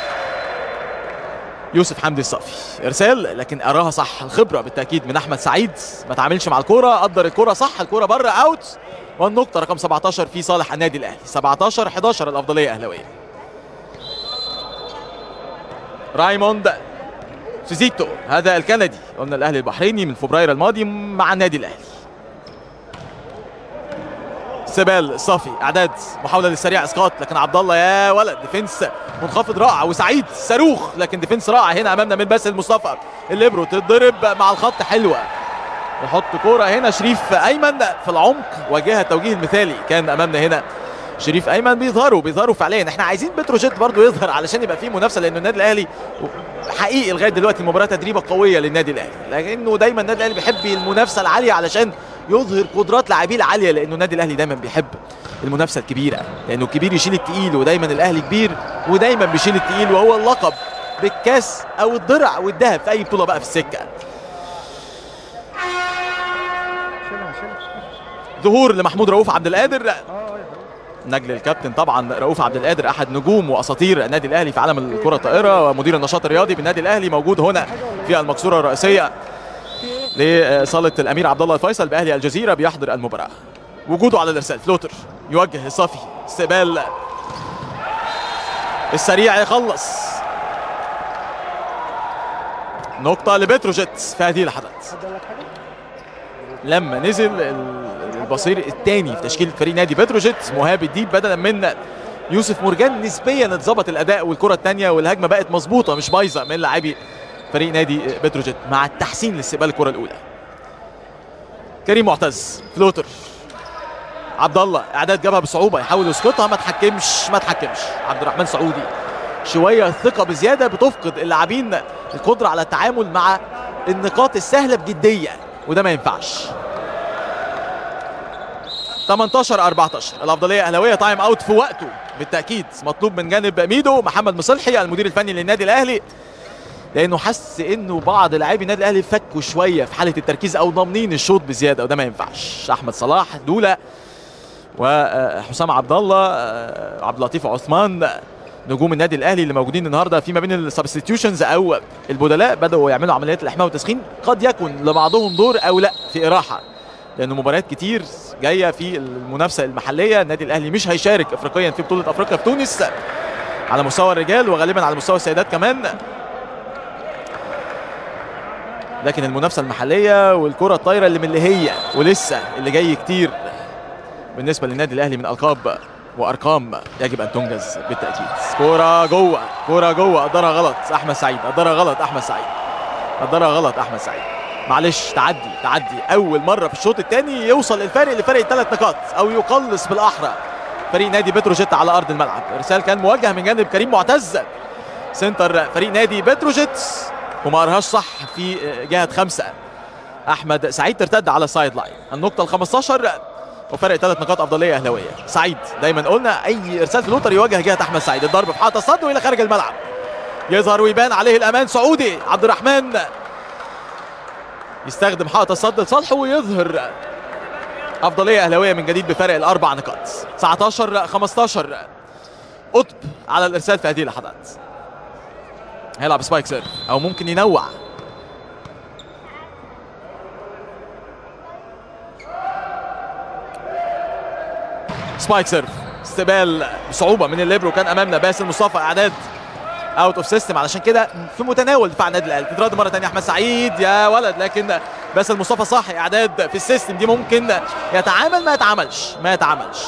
يوسف حمدي الصافي ارسال لكن اراها صح الخبره بالتاكيد من احمد سعيد ما تعاملش مع الكوره قدر الكوره صح الكوره بره اوت والنقطه رقم 17 في صالح النادي الاهلي 17 11 الافضليه اهلاويه رايموند سيزيتو هذا الكندي قلنا الاهلي البحريني من فبراير الماضي مع النادي الاهلي سبال صافي اعداد محاوله للسريع اسقاط لكن عبد الله يا ولد ديفنس منخفض رائع وسعيد صاروخ لكن ديفنس رائع هنا امامنا من باسل مصطفى الليبرو تتضرب مع الخط حلوه يحط كوره هنا شريف ايمن في العمق واجهها التوجيه المثالي كان امامنا هنا شريف ايمن بيظهروا بيظهروا فعليا احنا عايزين بتروجيت برضو يظهر علشان يبقى فيه منافسه لانه النادي الاهلي حقيقي لغايه دلوقتي المباراه تدريبه قويه للنادي الاهلي لكنه دايما النادي الاهلي بيحب المنافسه العاليه علشان يظهر قدرات لاعبيه العاليه لانه النادي الاهلي دايما بيحب المنافسه الكبيره لانه الكبير يشيل التقيل ودايما الاهلي كبير ودايما بيشيل التقيل وهو اللقب بالكاس او الضرع والذهب في اي بطوله بقى في السكه ظهور لمحمود رؤوف عبد القادر نجل الكابتن طبعا رؤوف عبد القادر احد نجوم واساطير النادي الاهلي في عالم الكره الطائره ومدير النشاط الرياضي بالنادي الاهلي موجود هنا في المقصوره الرئيسيه لصاله الامير عبد الله الفيصل باهلي الجزيره بيحضر المباراه وجوده على الارسال فلوتر يوجه الصافي استقبال السريع يخلص نقطة لبتروجيت في هذه اللحظات لما نزل البصير الثاني في تشكيل فريق نادي بتروجيت مهاب الديب بدلا من يوسف مرجان نسبيا اتظبط الاداء والكره الثانيه والهجمه بقت مظبوطه مش بايظه من لاعبي فريق نادي بتروجيت مع التحسين لاستقبال الكره الاولى كريم معتز فلوتر عبد الله اعداد جابها بصعوبه يحاول يسقطها ما تحكمش ما تحكمش عبد الرحمن سعودي شويه ثقه بزياده بتفقد اللاعبين القدره على التعامل مع النقاط السهله بجديه وده ما ينفعش 18 14 الافضليه اهلاويه تايم اوت في وقته بالتاكيد مطلوب من جانب ميدو محمد مصلحي المدير الفني للنادي الاهلي لانه حس انه بعض لاعبي النادي الاهلي فكوا شويه في حاله التركيز او ضامنين الشوط بزياده وده ما ينفعش احمد صلاح دوله وحسام عبد الله عبد اللطيف عثمان نجوم النادي الاهلي اللي موجودين النهارده فيما بين السبستيوشنز او البدلاء بداوا يعملوا عمليات الاحماء والتسخين قد يكن لبعضهم دور او لا في اراحه لانه مباريات كتير جايه في المنافسه المحليه النادي الاهلي مش هيشارك افريقيا في بطوله افريقيا في تونس على مستوى الرجال وغالبا على مستوى السيدات كمان لكن المنافسه المحليه والكره الطايره اللي من اللي هي ولسه اللي جاي كتير بالنسبه للنادي الاهلي من القاب وارقام يجب ان تنجز بالتاكيد كوره جوه كوره جوه قدرها غلط احمد سعيد قدرها غلط احمد سعيد قدرها غلط احمد سعيد معلش تعدي تعدي اول مره في الشوط الثاني يوصل الفارق لفرق ثلاث نقاط او يقلص بالاحرى فريق نادي بتروجيت على ارض الملعب ارسال كان موجه من جانب كريم معتز سنتر فريق نادي بتروجيت وما قراهاش صح في جهه خمسه احمد سعيد ترتد على السايد لاين النقطه ال 15 وفرق ثلاث نقاط افضليه اهلاويه سعيد دايما قلنا اي ارسال فلوتر يواجه جهه احمد سعيد الضرب في حاطه الصد والى خارج الملعب يظهر ويبان عليه الامان سعودي عبد الرحمن يستخدم حائط الصد لصالحه ويظهر افضليه اهلاويه من جديد بفارق الاربع نقاط 19 15 قطب على الارسال في هذه اللحظات هيلعب سبايك سيرف او ممكن ينوع سبايك سيرف استقبال بصعوبه من الليبرو كان امامنا باسل مصطفى اعداد اوت اوف سيستم علشان كده في متناول دفاع النادي الاهلي تترد مره ثانيه احمد سعيد يا ولد لكن باسل مصطفى صاحي اعداد في السيستم دي ممكن يتعامل ما يتعاملش ما يتعاملش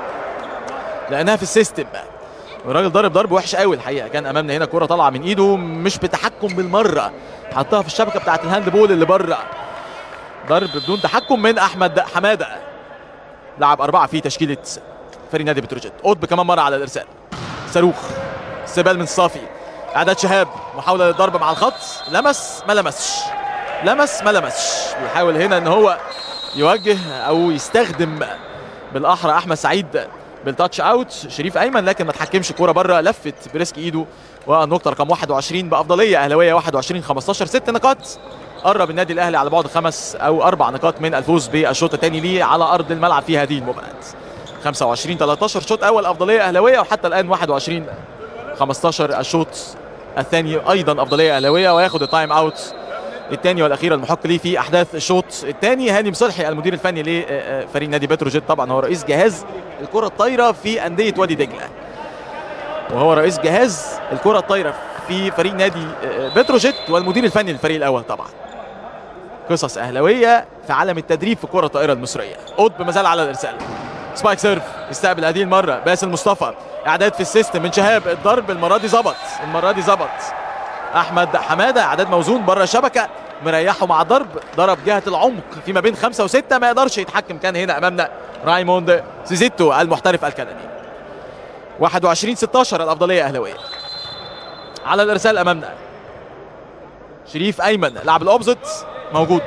لانها في السيستم والراجل ضارب ضرب وحش قوي الحقيقه كان امامنا هنا كوره طالعه من ايده مش بتحكم بالمره حطها في الشبكه بتاعه الهاند بول اللي بره ضرب بدون تحكم من احمد حماده لعب اربعه في تشكيله فريق نادي بتروجيت قطب كمان مره على الارسال صاروخ استقبال من صافي اعداد شهاب محاوله للضرب مع الخط لمس ما لمسش لمس ما لمسش بيحاول هنا ان هو يوجه او يستخدم بالاحرى احمد سعيد بالتاتش اوت شريف ايمن لكن ما تحكمش الكوره بره لفت بريسك ايده والنقطه رقم 21 بافضليه اهلاويه 21 15 ست نقاط قرب النادي الاهلي على بعد خمس او اربع نقاط من الفوز بالشوط الثاني ليه على ارض الملعب في هذه المباراه 25 13 شوط اول افضليه اهلاويه وحتى الان 21 15 الشوط الثاني ايضا افضليه اهلاويه وياخد التايم اوت الثاني والاخير المحق ليه في احداث الشوط الثاني هاني مصلحي المدير الفني لفريق نادي بتروجيت طبعا هو رئيس جهاز الكره الطايره في انديه وادي دجله وهو رئيس جهاز الكره الطايره في فريق نادي بتروجيت والمدير الفني للفريق الاول طبعا قصص اهلاويه في عالم التدريب في الكره الطائره المصريه قطب ما زال على الارسال سبايك سيرف يستقبل هذه المره باسل مصطفى اعداد في السيستم من شهاب الضرب المره دي ظبط المره دي ظبط احمد حماده اعداد موزون بره الشبكه مريحه مع ضرب ضرب جهه العمق فيما بين خمسه وسته ما يقدرش يتحكم كان هنا امامنا رايموند سيزيتو المحترف الكندي 21 16 الافضليه اهلاويه على الارسال امامنا شريف ايمن لاعب الاوبزيت موجود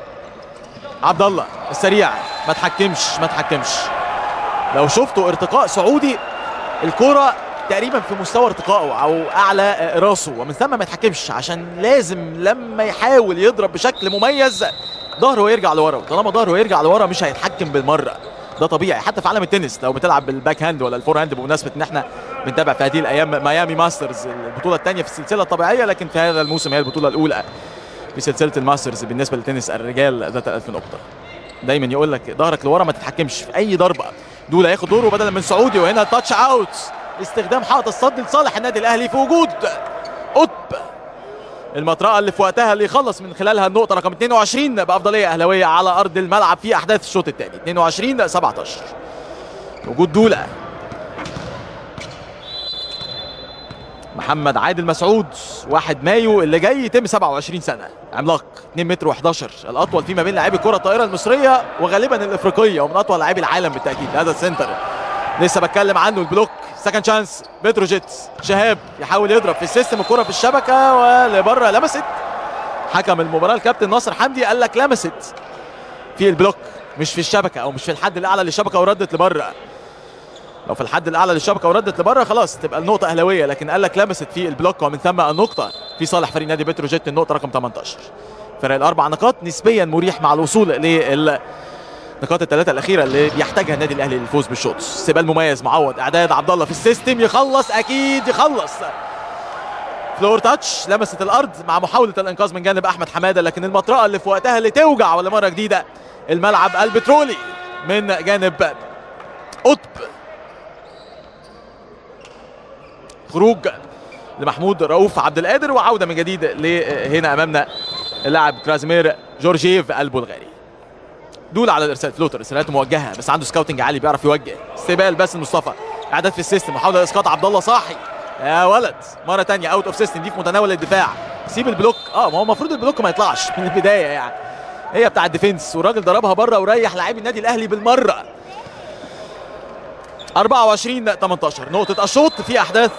عبد الله السريع ما تحكمش ما تحكمش لو شفتوا ارتقاء سعودي الكرة تقريبا في مستوى ارتقائه او اعلى راسه ومن ثم ما يتحكمش عشان لازم لما يحاول يضرب بشكل مميز ظهره يرجع لورا وطالما ظهره يرجع لورا مش هيتحكم بالمره ده طبيعي حتى في عالم التنس لو بتلعب بالباك هاند ولا الفور هاند بمناسبه ان احنا بنتابع في هذه الايام ميامي ماسترز البطوله الثانيه في السلسله الطبيعيه لكن في هذا الموسم هي البطوله الاولى في سلسله الماسترز بالنسبه للتنس الرجال ذات 1000 نقطه دايما يقول لك ظهرك لورا ما تتحكمش في اي ضربه دول هياخد دوره بدلا من سعودي وهنا تاتش اوت استخدام حائط الصد لصالح النادي الاهلي في وجود قطب المطرقه اللي في وقتها اللي يخلص من خلالها النقطه رقم 22 بافضليه اهلاويه على ارض الملعب في احداث الشوط الثاني 22 17 وجود دوله محمد عادل مسعود 1 مايو اللي جاي يتم 27 سنه عملاق 2 متر و11 الاطول فيما بين لاعبي الكره الطائره المصريه وغالبا الافريقيه ومن اطول لاعبي العالم بالتاكيد هذا السنتر لسه بتكلم عنه البلوك سكند شانس بتروجيت شهاب يحاول يضرب في السيستم الكره في الشبكه ولبره لمست حكم المباراه الكابتن ناصر حمدي قال لك لمست في البلوك مش في الشبكه او مش في الحد الاعلى للشبكه وردت لبره لو في الحد الاعلى للشبكه وردت لبره خلاص تبقى النقطه اهلاويه لكن قال لك لمست في البلوك ومن ثم النقطه في صالح فريق نادي بتروجيت النقطه رقم 18 فرق الاربع نقاط نسبيا مريح مع الوصول لل النقاط الثلاثه الاخيره اللي بيحتاجها النادي الاهلي للفوز بالشوط استقبال مميز معوض اعداد عبد الله في السيستم يخلص اكيد يخلص فلور تاتش لمست الارض مع محاوله الانقاذ من جانب احمد حماده لكن المطرقه اللي في وقتها اللي توجع ولا مره جديده الملعب البترولي من جانب قطب خروج لمحمود رؤوف عبد القادر وعوده من جديد لهنا امامنا اللاعب كرازيمير جورجيف البلغاري دول على الارسال فلوتر ارسالات موجهه بس عنده سكاوتنج عالي بيعرف يوجه استقبال باسل مصطفى اعداد في السيستم محاوله اسقاط عبد الله صاحي يا ولد مره ثانيه اوت اوف سيستم دي في متناول الدفاع سيب البلوك اه ما هو المفروض البلوك ما يطلعش من البدايه يعني هي بتاع الديفنس والراجل ضربها بره وريح لاعبي النادي الاهلي بالمره 24 18 نقطة الشوط في أحداث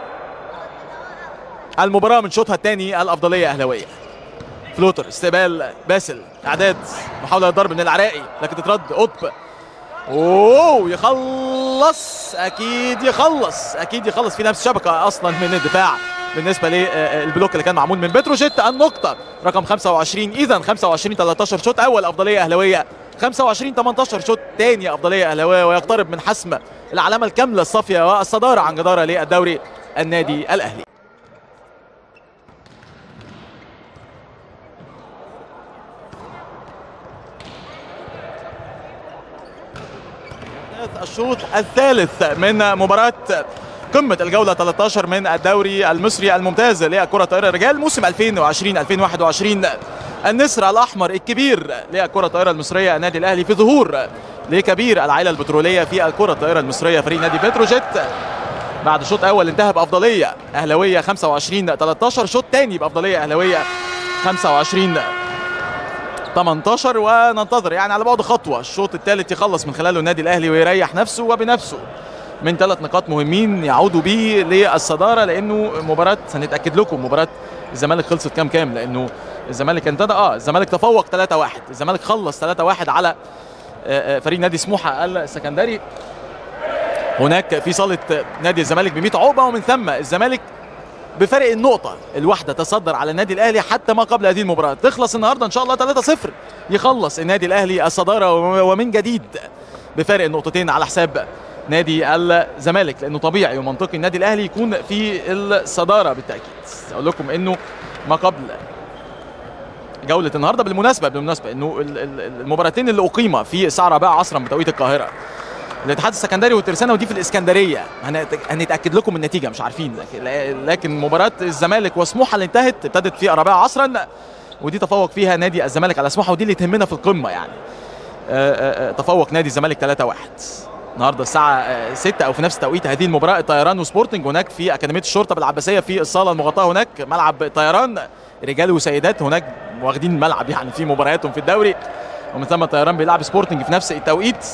المباراة من شوطها الثاني الأفضلية أهلاوية فلوتر استقبال باسل إعداد محاولة ضرب من العراقي لكن تترد قطب اوه يخلص اكيد يخلص اكيد يخلص في نفس شبكه اصلا من الدفاع بالنسبه للبلوك اللي كان معمول من بتروجيت النقطه رقم 25 اذا 25 13 شوط اول افضليه اهلاويه 25 18 شوط ثاني افضليه اهلاويه ويقترب من حسم العلامه الكامله الصافيه والصداره عن جداره للدوري النادي الاهلي الشوط الثالث من مباراة قمة الجولة 13 من الدوري المصري الممتاز لكرة الطائرة الرجال موسم 2020 2021 النسر الأحمر الكبير لكرة الطائرة المصرية النادي الأهلي في ظهور لكبير العائلة البترولية في الكرة الطائرة المصرية فريق نادي بتروجيت بعد شوط أول انتهى بأفضلية أهلاوية 25 13 شوط ثاني بأفضلية أهلاوية 25 18 وننتظر يعني على بعد خطوه الشوط الثالث يخلص من خلاله النادي الاهلي ويريح نفسه وبنفسه من ثلاث نقاط مهمين يعودوا بيه للصداره لانه مباراه هنتاكد لكم مباراه الزمالك خلصت كام كام لانه الزمالك انتدى اه الزمالك تفوق 3-1 الزمالك خلص 3-1 على فريق نادي سموحه السكندري هناك في صاله نادي الزمالك ب 100 عقبه ومن ثم الزمالك بفرق النقطة الواحدة تصدر على النادي الأهلي حتى ما قبل هذه المباراة تخلص النهاردة إن شاء الله 3-0 يخلص النادي الأهلي الصدارة ومن جديد بفارق النقطتين على حساب نادي الزمالك لأنه طبيعي ومنطقي النادي الأهلي يكون في الصدارة بالتأكيد أقول لكم إنه ما قبل جولة النهاردة بالمناسبة بالمناسبة إنه المباراتين اللي أقيمة في الساعة 4 عصرا بتوقيت القاهرة الاتحاد السكندري والترسانة ودي في الاسكندريه هنتاكد لكم النتيجه مش عارفين لكن مباراه الزمالك وسموحه اللي انتهت ابتدت في الرابعه عصرا ودي تفوق فيها نادي الزمالك على سموحه ودي اللي تهمنا في القمه يعني آآ آآ تفوق نادي الزمالك 3-1 النهارده الساعه 6 او في نفس توقيت هذه المباراه الطيران وسبورتنج هناك في اكاديميه الشرطه بالعباسيه في الصاله المغطاه هناك ملعب طيران رجال وسيدات هناك واخدين الملعب يعني في مبارياتهم في الدوري ومن ثم الطيران بيلعب سبورتنج في نفس التوقيت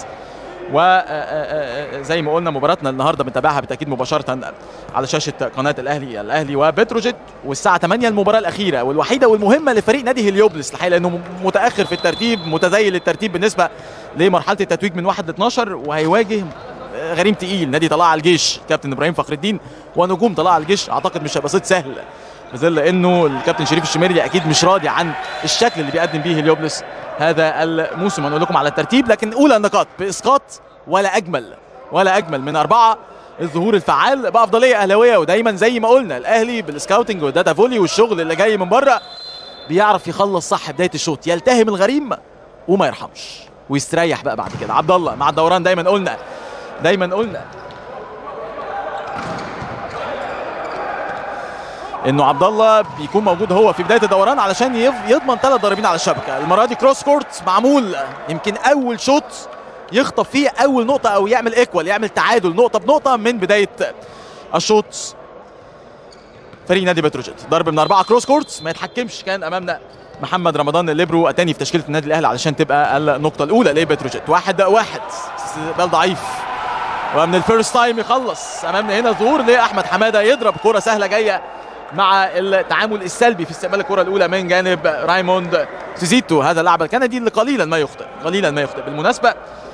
وزي ما قلنا مباراتنا النهارده بنتابعها بالتاكيد مباشره على شاشه قناه الاهلي الاهلي وبتروجيت والساعه 8 المباراه الاخيره والوحيده والمهمه لفريق نادي هليوبلس الحقيقه لانه متاخر في الترتيب متذيل الترتيب بالنسبه لمرحله التتويج من 1 ل 12 وهيواجه غريم تقيل نادي طلائع الجيش كابتن ابراهيم فخر الدين ونجوم طلائع الجيش اعتقد مش هيبقى صيد سهل بظل انه الكابتن شريف الشميري اكيد مش راضي عن الشكل اللي بيقدم بيه هليوبلس هذا الموسم هنقول لكم على الترتيب لكن اولى النقاط باسقاط ولا اجمل ولا اجمل من اربعه الظهور الفعال بافضليه اهلاويه ودايما زي ما قلنا الاهلي بالسكاوتنج والداتا فولي والشغل اللي جاي من بره بيعرف يخلص صح بدايه الشوط يلتهم الغريم وما يرحمش ويستريح بقى بعد كده عبد الله مع الدوران دايما قلنا دايما قلنا انه عبد الله بيكون موجود هو في بدايه الدوران علشان يف- يضمن ثلاث ضاربين على الشبكه المره دي كروس كورت معمول يمكن اول شوط يخطف فيه اول نقطه او يعمل ايكوال يعمل تعادل نقطه بنقطه من بدايه الشوط فريق نادي بتروجيت ضرب من اربعه كروس كورت ما يتحكمش كان امامنا محمد رمضان الليبرو الثاني في تشكيله النادي الاهلي علشان تبقى النقطه الاولى لبتروجيت واحد واحد استقبال ضعيف ومن الفيرست تايم يخلص امامنا هنا ظهور لاحمد حماده يضرب كره سهله جايه مع التعامل السلبي في استقبال الكره الاولى من جانب رايموند تيزيتو هذا اللاعب الكندي اللي قليلا ما يخطئ قليلا ما يخطئ بالمناسبه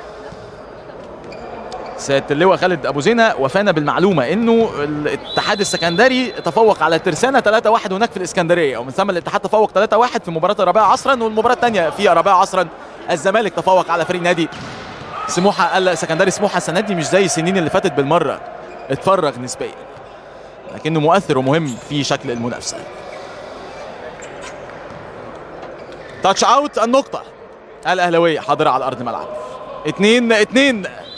سياده اللواء خالد ابو زينه وفانا بالمعلومه انه الاتحاد السكندري تفوق على ترسانه 3-1 هناك في الاسكندريه ومن ثم الاتحاد تفوق 3-1 في مباراه الرابعه عصرا والمباراه الثانيه في الرابعه عصرا الزمالك تفوق على فريق نادي سموحه السكندري سموحه السنه دي مش زي السنين اللي فاتت بالمره اتفرغ نسبيا لكنه مؤثر ومهم في شكل المنافسه تاتش اوت النقطه الاهلاويه حاضره على ارض الملعب 2 2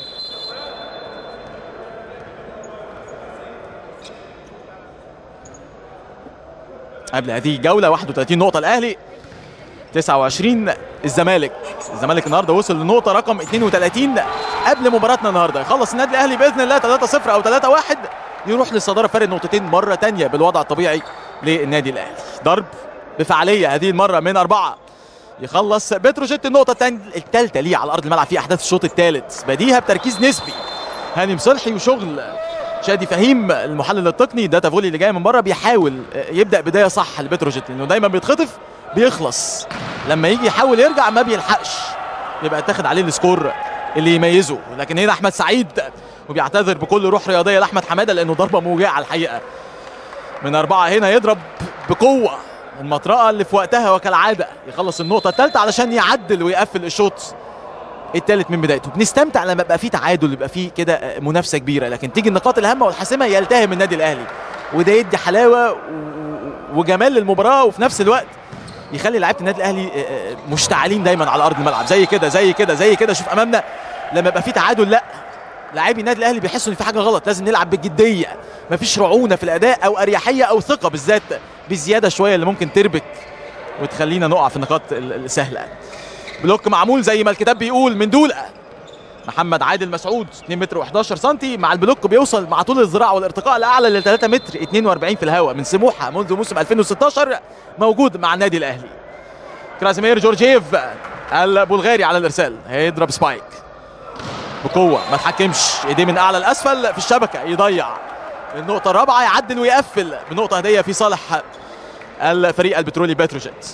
قبل هذه الجوله 31 نقطه الاهلي 29 الزمالك الزمالك النهارده وصل لنقطه رقم 32 قبل مباراتنا النهارده يخلص النادي الاهلي باذن الله 3-0 او 3-1 يروح للصداره فارق نقطتين مره تانية بالوضع الطبيعي للنادي الاهلي ضرب بفعاليه هذه المره من اربعه يخلص بتروجيت النقطه الثالثه ليه على ارض الملعب في احداث الشوط الثالث بديها بتركيز نسبي هاني مصلحي وشغل شادي فهيم المحلل التقني داتا فولي اللي جاي من بره بيحاول يبدا بدايه صح لبتروجيت لانه دايما بيتخطف بيخلص لما يجي يحاول يرجع ما بيلحقش يبقى تاخد عليه السكور اللي يميزه لكن هنا احمد سعيد وبيعتذر بكل روح رياضيه لاحمد حماده لانه ضربه موجعه الحقيقه من اربعه هنا يضرب بقوه المطرقه اللي في وقتها وكالعاده يخلص النقطه الثالثه علشان يعدل ويقفل الشوط الثالث من بدايته بنستمتع لما يبقى فيه تعادل يبقى فيه كده منافسه كبيره لكن تيجي النقاط الهامه والحاسمه يلتهم النادي الاهلي وده يدي حلاوه وجمال للمباراه وفي نفس الوقت يخلي لعيبه النادي الاهلي مشتعلين دايما على ارض الملعب زي كده زي كده زي كده شوف امامنا لما يبقى في تعادل لا لاعبي النادي الاهلي بيحسوا ان في حاجه غلط لازم نلعب بجديه مفيش رعونه في الاداء او اريحيه او ثقه بالذات بزياده شويه اللي ممكن تربك وتخلينا نقع في النقاط السهله بلوك معمول زي ما الكتاب بيقول من دولة محمد عادل مسعود 2 متر و11 سم مع البلوك بيوصل مع طول الذراع والارتقاء الاعلى ل 3 متر 42 في الهواء من سموحه منذ موسم 2016 موجود مع النادي الاهلي كرازيمير جورجيف البلغاري على الارسال هيضرب سبايك بقوه ما تحكمش ايديه من اعلى لاسفل في الشبكه يضيع النقطه الرابعه يعدل ويقفل بنقطه هديه في صالح الفريق البترولي بتروجيت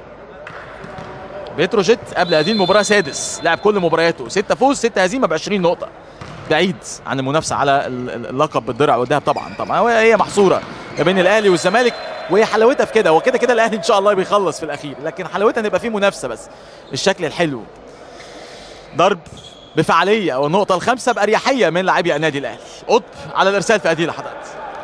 بتروجيت قبل هذه المباراه سادس لعب كل مبارياته ستة فوز ستة هزيمه ب 20 نقطه بعيد عن المنافسه على اللقب بالدرع والذهب طبعا طبعا هي محصوره ما بين الاهلي والزمالك وهي حلاوتها في كده وكده كده الاهلي ان شاء الله بيخلص في الاخير لكن حلاوتها ان يبقى في منافسه بس الشكل الحلو ضرب بفعاليه والنقطه الخامسه باريحيه من لاعبي النادي الاهلي قطب على الارسال في هذه اللحظات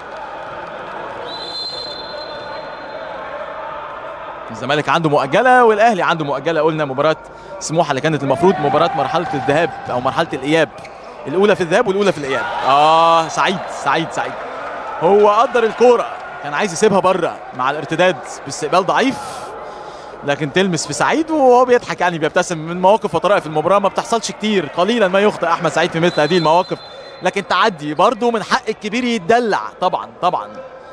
الزمالك عنده مؤجله والاهلي عنده مؤجله قلنا مباراه سموحه اللي كانت المفروض مباراه مرحله الذهاب او مرحله الاياب الاولى في الذهاب والاولى في الاياب اه سعيد سعيد سعيد هو قدر الكوره كان عايز يسيبها بره مع الارتداد باستقبال ضعيف لكن تلمس في سعيد وهو بيضحك يعني بيبتسم من مواقف وطرائف المباراه ما بتحصلش كتير قليلا ما يخطئ احمد سعيد في مثل هذه المواقف لكن تعدي برضه من حق الكبير يتدلع طبعا طبعا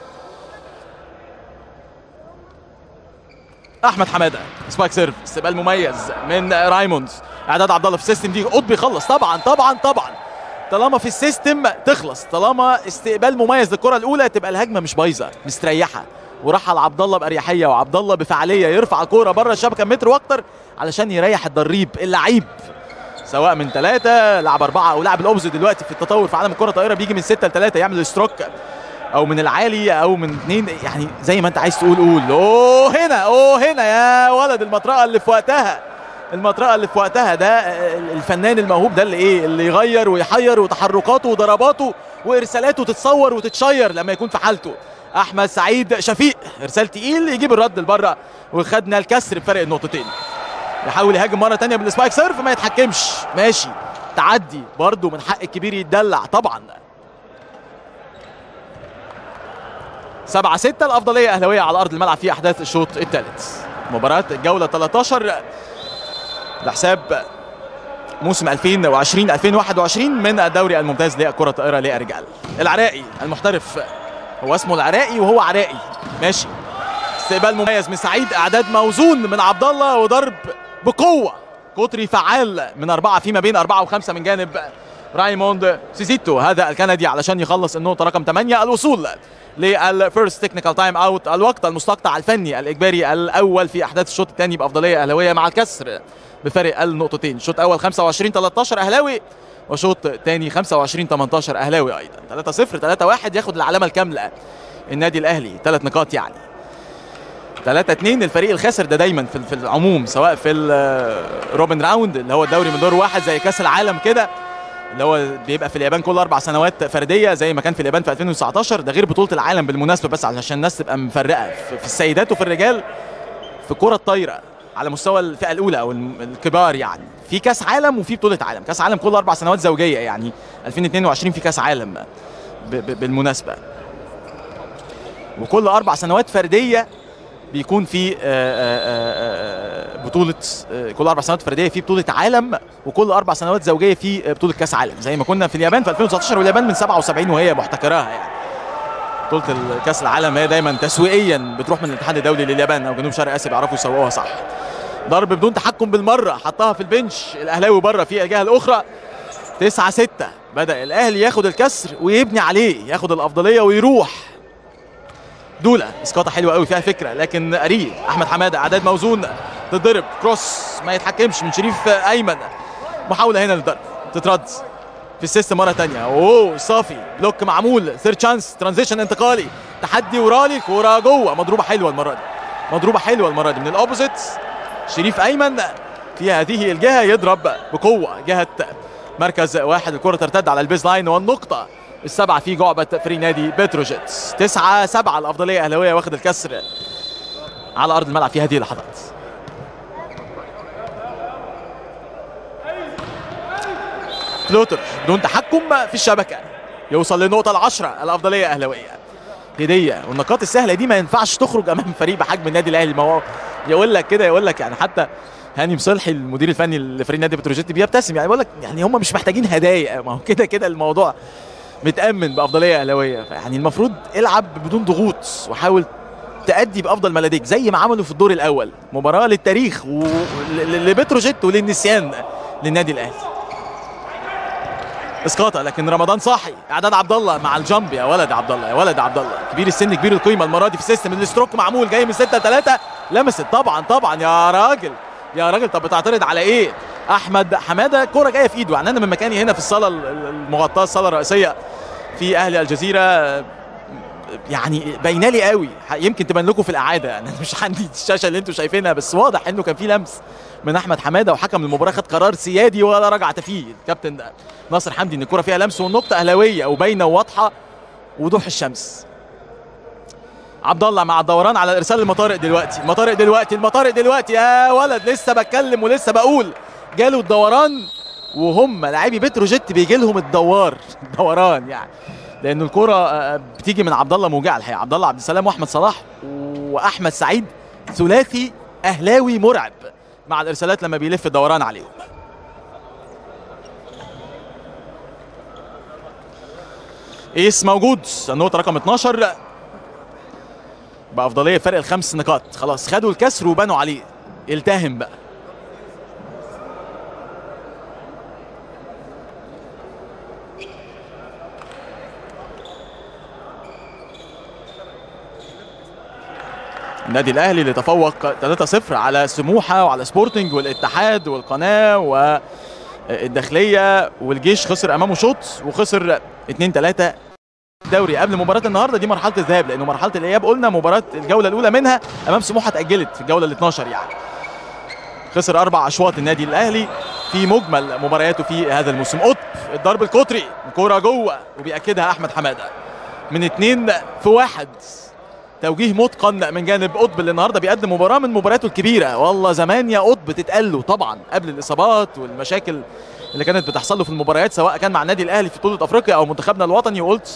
احمد حماده سبايك سيرف استقبال مميز من رايموند اعداد عبد الله في السيستم دي قطب يخلص طبعا طبعا طبعا طالما في السيستم تخلص طالما استقبال مميز للكره الاولى تبقى الهجمه مش بايظه مستريحه وراح على عبد الله باريحيه وعبد الله بفعاليه يرفع الكوره بره الشبكه متر واكتر علشان يريح الضريب اللعيب سواء من ثلاثه لعب اربعه او لعب الاوبزيت دلوقتي في التطور في عالم الكره الطائره بيجي من سته لثلاثه يعمل ستروك او من العالي او من اثنين يعني زي ما انت عايز تقول قول اوه هنا اوه هنا يا ولد المطرقه اللي في وقتها المطرقه اللي في وقتها ده الفنان الموهوب ده اللي ايه اللي يغير ويحير وتحركاته وضرباته وارسالاته تتصور وتتشير لما يكون في حالته احمد سعيد شفيق ارسال تقيل يجيب الرد لبره وخدنا الكسر بفرق النقطتين يحاول يهاجم مره ثانيه بالسبايك سيرف ما يتحكمش ماشي تعدي برضه من حق الكبير يتدلع طبعا 7 6 الافضليه اهلاويه على ارض الملعب في احداث الشوط الثالث مباراه الجوله 13 لحساب موسم 2020 2021 من الدوري الممتاز لكره الطائره للرجال العراقي المحترف هو اسمه العراقي وهو عراقي ماشي استقبال مميز من سعيد اعداد موزون من عبد الله وضرب بقوه قطري فعال من اربعه فيما بين اربعه وخمسه من جانب رايموند سيزيتو هذا الكندي علشان يخلص النقطه رقم 8 الوصول للفيرست تكنيكال تايم اوت الوقت المستقطع الفني الاجباري الاول في احداث الشوط الثاني بافضليه اهلاويه مع الكسر بفارق النقطتين الشوط الاول 25 13 اهلاوي وشوط ثاني 25 18 اهلاوي ايضا 3 0 3 1 ياخد العلامه الكامله النادي الاهلي ثلاث نقاط يعني 3 2 الفريق الخاسر ده دايما في في العموم سواء في الروبن راوند اللي هو الدوري من دور واحد زي كاس العالم كده اللي هو بيبقى في اليابان كل اربع سنوات فرديه زي ما كان في اليابان في 2019 ده غير بطوله العالم بالمناسبه بس عشان الناس تبقى مفرقه في السيدات وفي الرجال في كره الطايره على مستوى الفئه الاولى او الكبار يعني في كاس عالم وفي بطوله عالم كاس عالم كل اربع سنوات زوجيه يعني 2022 في كاس عالم ب- ب- بالمناسبه وكل اربع سنوات فرديه بيكون في آه، آه، آه، بطولة آه، كل أربع سنوات فردية في بطولة عالم وكل أربع سنوات زوجية في آه، بطولة كأس عالم زي ما كنا في اليابان في 2019 واليابان من 77 وهي محتكراها يعني بطولة كأس العالم هي دايما تسويقيا بتروح من الاتحاد الدولي لليابان أو جنوب شرق آسيا بيعرفوا يسوقوها صح ضرب بدون تحكم بالمرة حطها في البنش الأهلاوي بره في الجهة الأخرى 9 6 بدأ الأهلي ياخد الكسر ويبني عليه ياخد الأفضلية ويروح دولا اسقاطه حلوه قوي فيها فكره لكن قريب احمد حماده اعداد موزون تتضرب كروس ما يتحكمش من شريف ايمن محاوله هنا للضرب تترد في السيستم مره تانية اوه صافي بلوك معمول ثيرد شانس ترانزيشن انتقالي تحدي ورالي كوره جوه مضروبه حلوه المره دي مضروبه حلوه المره دي من الاوبوزيت شريف ايمن في هذه الجهه يضرب بقوه جهه مركز واحد الكره ترتد على البيز لاين والنقطه السبعه في جعبه فريق نادي بتروجيت تسعة سبعة الافضليه اهلاويه واخد الكسر على ارض الملعب في هذه اللحظات فلوتر بدون تحكم في الشبكه يوصل للنقطه العشرة الافضليه اهلاويه هديه والنقاط السهله دي ما ينفعش تخرج امام فريق بحجم النادي الاهلي ما هو يقول لك كده يقول لك يعني حتى هاني مصلحي المدير الفني لفريق نادي بتروجيت بيبتسم يعني بيقول لك يعني هم مش محتاجين هدايا ما هو كده كده الموضوع متامن بافضليه اهلاويه يعني المفروض العب بدون ضغوط وحاول تأدي بافضل ما لديك زي ما عملوا في الدور الاول مباراه للتاريخ ولبتروجيت وللنسيان للنادي الاهلي اسقاطه لكن رمضان صاحي اعداد عبد الله مع الجامب يا ولد يا عبد الله يا ولد يا عبد الله كبير السن كبير القيمه المره دي في سيستم الاستروك معمول جاي من 6 3 لمست طبعا طبعا يا راجل يا راجل طب بتعترض على ايه احمد حماده كوره جايه في ايده يعني انا من مكاني هنا في الصاله المغطاه الصاله الرئيسيه في اهلي الجزيره يعني باينه لي قوي يمكن تبان لكم في الاعاده يعني مش عندي الشاشه اللي انتم شايفينها بس واضح انه كان في لمس من احمد حماده وحكم المباراه خد قرار سيادي ولا رجعت فيه الكابتن ناصر حمدي ان الكره فيها لمس والنقطه اهلاويه وباينه وواضحه وضوح الشمس عبد الله مع الدوران على ارسال المطارق دلوقتي المطارق دلوقتي المطارق دلوقتي يا ولد لسه بتكلم ولسه بقول جاله الدوران وهم لاعبي بتروجيت بيجي لهم الدوار الدوران يعني لان الكره بتيجي من عبد الله موجعه الحقيقه عبد الله عبد السلام واحمد صلاح واحمد سعيد ثلاثي اهلاوي مرعب مع الارسالات لما بيلف الدوران عليهم ايس موجود النقطه رقم 12 بافضليه فرق الخمس نقاط خلاص خدوا الكسر وبنوا عليه التهم بقى النادي الاهلي اللي تفوق 3-0 على سموحه وعلى سبورتنج والاتحاد والقناه والداخليه والجيش خسر امامه شوط وخسر 2 3 الدوري قبل مباراه النهارده دي مرحله الذهاب لانه مرحله الاياب قلنا مباراه الجوله الاولى منها امام سموحه اتاجلت في الجوله ال 12 يعني خسر اربع اشواط النادي الاهلي في مجمل مبارياته في هذا الموسم قطب الضرب القطري الكوره جوه وبياكدها احمد حماده من اتنين في واحد توجيه متقن من جانب قطب اللي النهارده بيقدم مباراه من مبارياته الكبيره والله زمان يا قطب تتقال له طبعا قبل الاصابات والمشاكل اللي كانت بتحصل له في المباريات سواء كان مع النادي الاهلي في بطوله افريقيا او منتخبنا الوطني وقلت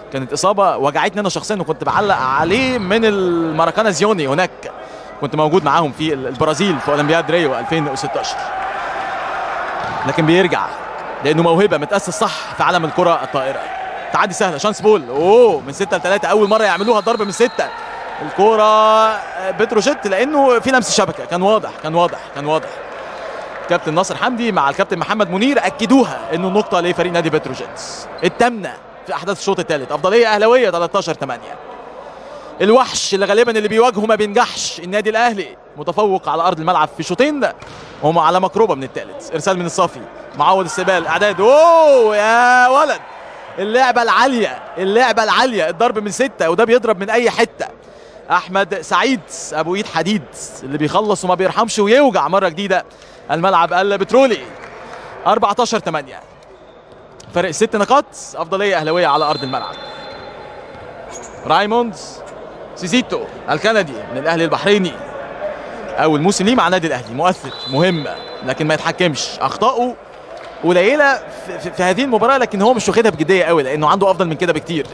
كانت اصابه وجعتني انا شخصيا وكنت بعلق عليه من الماراكانا زيوني هناك كنت موجود معاهم في البرازيل في اولمبياد ريو 2016 لكن بيرجع لانه موهبه متاسس صح في عالم الكره الطائره تعدي سهله شانس بول اوه من 6 ل 3 اول مره يعملوها ضرب من 6 الكوره بتروجيت لانه في لمس شبكه كان واضح كان واضح كان واضح كابتن ناصر حمدي مع الكابتن محمد منير اكدوها انه النقطه لفريق نادي بتروجيت الثامنه في احداث الشوط الثالث افضليه اهلاويه 13 8 الوحش اللي غالبا اللي بيواجهه ما بينجحش النادي الاهلي متفوق على ارض الملعب في شوطين هم على مقربه من الثالث ارسال من الصافي معوض السبال اعداد اوه يا ولد اللعبه العاليه اللعبه العاليه الضرب من سته وده بيضرب من اي حته احمد سعيد ابو ايد حديد اللي بيخلص وما بيرحمش ويوجع مره جديده الملعب البترولي 14 8 فرق ست نقاط افضليه اهلاويه على ارض الملعب رايموند سيزيتو الكندي من الاهلي البحريني اول موسم ليه مع النادي الاهلي مؤثر مهم لكن ما يتحكمش اخطائه قليله في, في, في هذه المباراه لكن هو مش واخدها بجديه قوي لانه عنده افضل من كده بكتير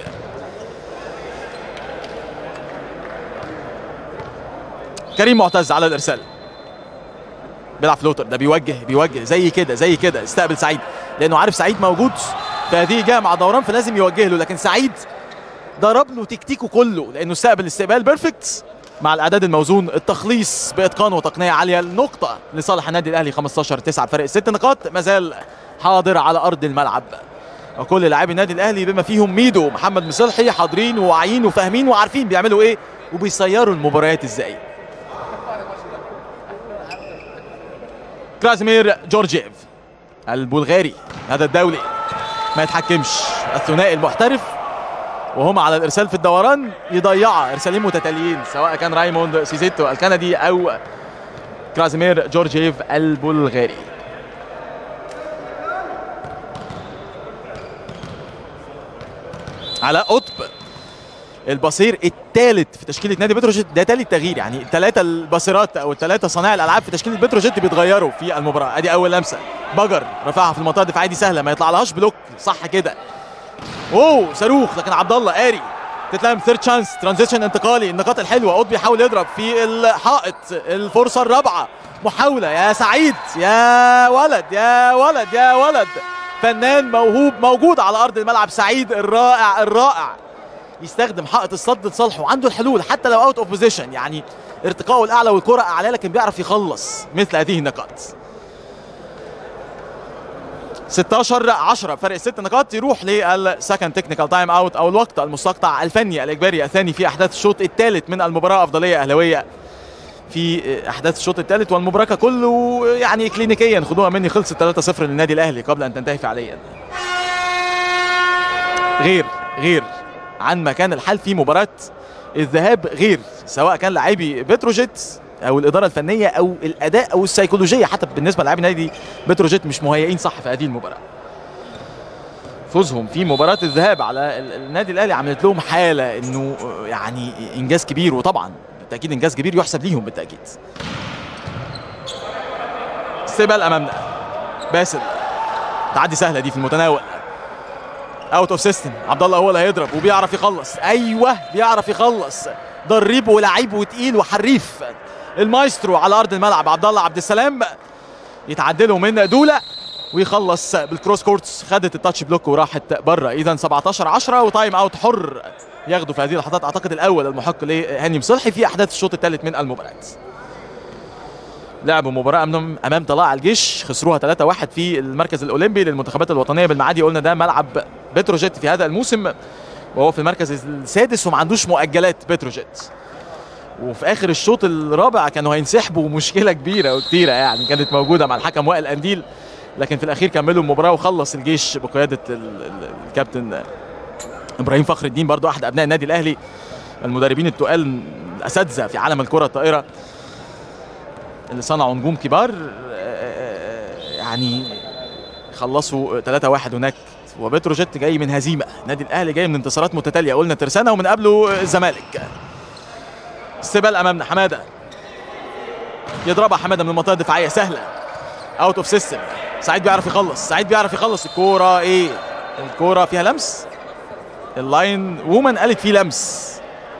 كريم معتز على الارسال بيلعب فلوتر ده بيوجه بيوجه زي كده زي كده استقبل سعيد لانه عارف سعيد موجود في هذه جايه مع دوران فلازم يوجه له لكن سعيد ضرب له تكتيكه كله لانه استقبل استقبال بيرفكت مع الاعداد الموزون التخليص باتقان وتقنيه عاليه النقطه لصالح النادي الاهلي 15 9 فرق ست نقاط ما زال حاضر على ارض الملعب وكل لاعبي النادي الاهلي بما فيهم ميدو محمد مصلحي حاضرين وواعيين وفاهمين وعارفين بيعملوا ايه وبيسيروا المباريات ازاي كرازيمير جورجيف البلغاري هذا الدولي ما يتحكمش الثنائي المحترف وهم على الارسال في الدوران يضيعوا ارسالين متتاليين سواء كان رايموند سيزيتو الكندي او كرازيمير جورجيف البلغاري على قطب البصير الثالث في تشكيله نادي بتروجيت ده ثالث تغيير يعني الثلاثه البصيرات او الثلاثه صانع الالعاب في تشكيله بتروجيت بيتغيروا في المباراه ادي اول لمسه بجر رفعها في المنطقه الدفاعيه دي سهله ما يطلع لهاش بلوك صح كده اوه صاروخ لكن عبد الله قاري تتلعب ثيرد شانس ترانزيشن انتقالي النقاط الحلوه قطب بيحاول يضرب في الحائط الفرصه الرابعه محاوله يا سعيد يا ولد يا ولد يا ولد فنان موهوب موجود على ارض الملعب سعيد الرائع الرائع يستخدم حائط الصد لصالحه عنده الحلول حتى لو اوت اوف بوزيشن يعني ارتقائه الاعلى والكره اعلى لكن بيعرف يخلص مثل هذه النقاط 16 10 فرق ست نقاط يروح للسكند تكنيكال تايم اوت او الوقت المستقطع الفني الاجباري الثاني في احداث الشوط الثالث من المباراه افضليه اهلاويه في احداث الشوط الثالث والمباراه كله يعني كلينيكيا خدوها مني خلصت 3-0 للنادي الاهلي قبل ان تنتهي فعليا غير غير عن ما كان الحال في مباراه الذهاب غير سواء كان لاعبي بتروجيت او الاداره الفنيه او الاداء او السيكولوجيه حتى بالنسبه للاعبي نادي بتروجيت مش مهيئين صح في هذه المباراه فوزهم في مباراه الذهاب على النادي الاهلي عملت لهم حاله انه يعني انجاز كبير وطبعا بالتاكيد انجاز كبير يحسب ليهم بالتاكيد استقبال امامنا باسل تعدي سهله دي في المتناول اوت اوف سيستم عبد الله هو اللي هيضرب وبيعرف يخلص ايوه بيعرف يخلص ضريب ولعيب وتقيل وحريف المايسترو على ارض الملعب عبد الله عبد السلام يتعدله من دوله ويخلص بالكروس كورتس خدت التاتش بلوك وراحت بره اذا 17 10 وتايم اوت حر ياخده في هذه اللحظات اعتقد الاول المحق لهاني مصلحي في احداث الشوط الثالث من المباراه لعبوا مباراة أمام أمام طلائع الجيش خسروها 3-1 في المركز الأولمبي للمنتخبات الوطنية بالمعادي قلنا ده ملعب بتروجيت في هذا الموسم وهو في المركز السادس وما عندوش مؤجلات بتروجيت وفي اخر الشوط الرابع كانوا هينسحبوا مشكله كبيره وكتيره يعني كانت موجوده مع الحكم وائل انديل لكن في الاخير كملوا المباراه وخلص الجيش بقياده الكابتن ابراهيم فخر الدين برضو احد ابناء النادي الاهلي المدربين التقال الاساتذه في عالم الكره الطائره اللي صنعوا نجوم كبار يعني خلصوا 3-1 هناك وبتروجيت جاي من هزيمه النادي الاهلي جاي من انتصارات متتاليه قلنا ترسانه ومن قبله الزمالك استقبال امامنا حماده يضربها حماده من المنطقه الدفاعيه سهله اوت اوف سيستم سعيد بيعرف يخلص سعيد بيعرف يخلص الكوره ايه الكوره فيها لمس اللاين وومن قالت فيه لمس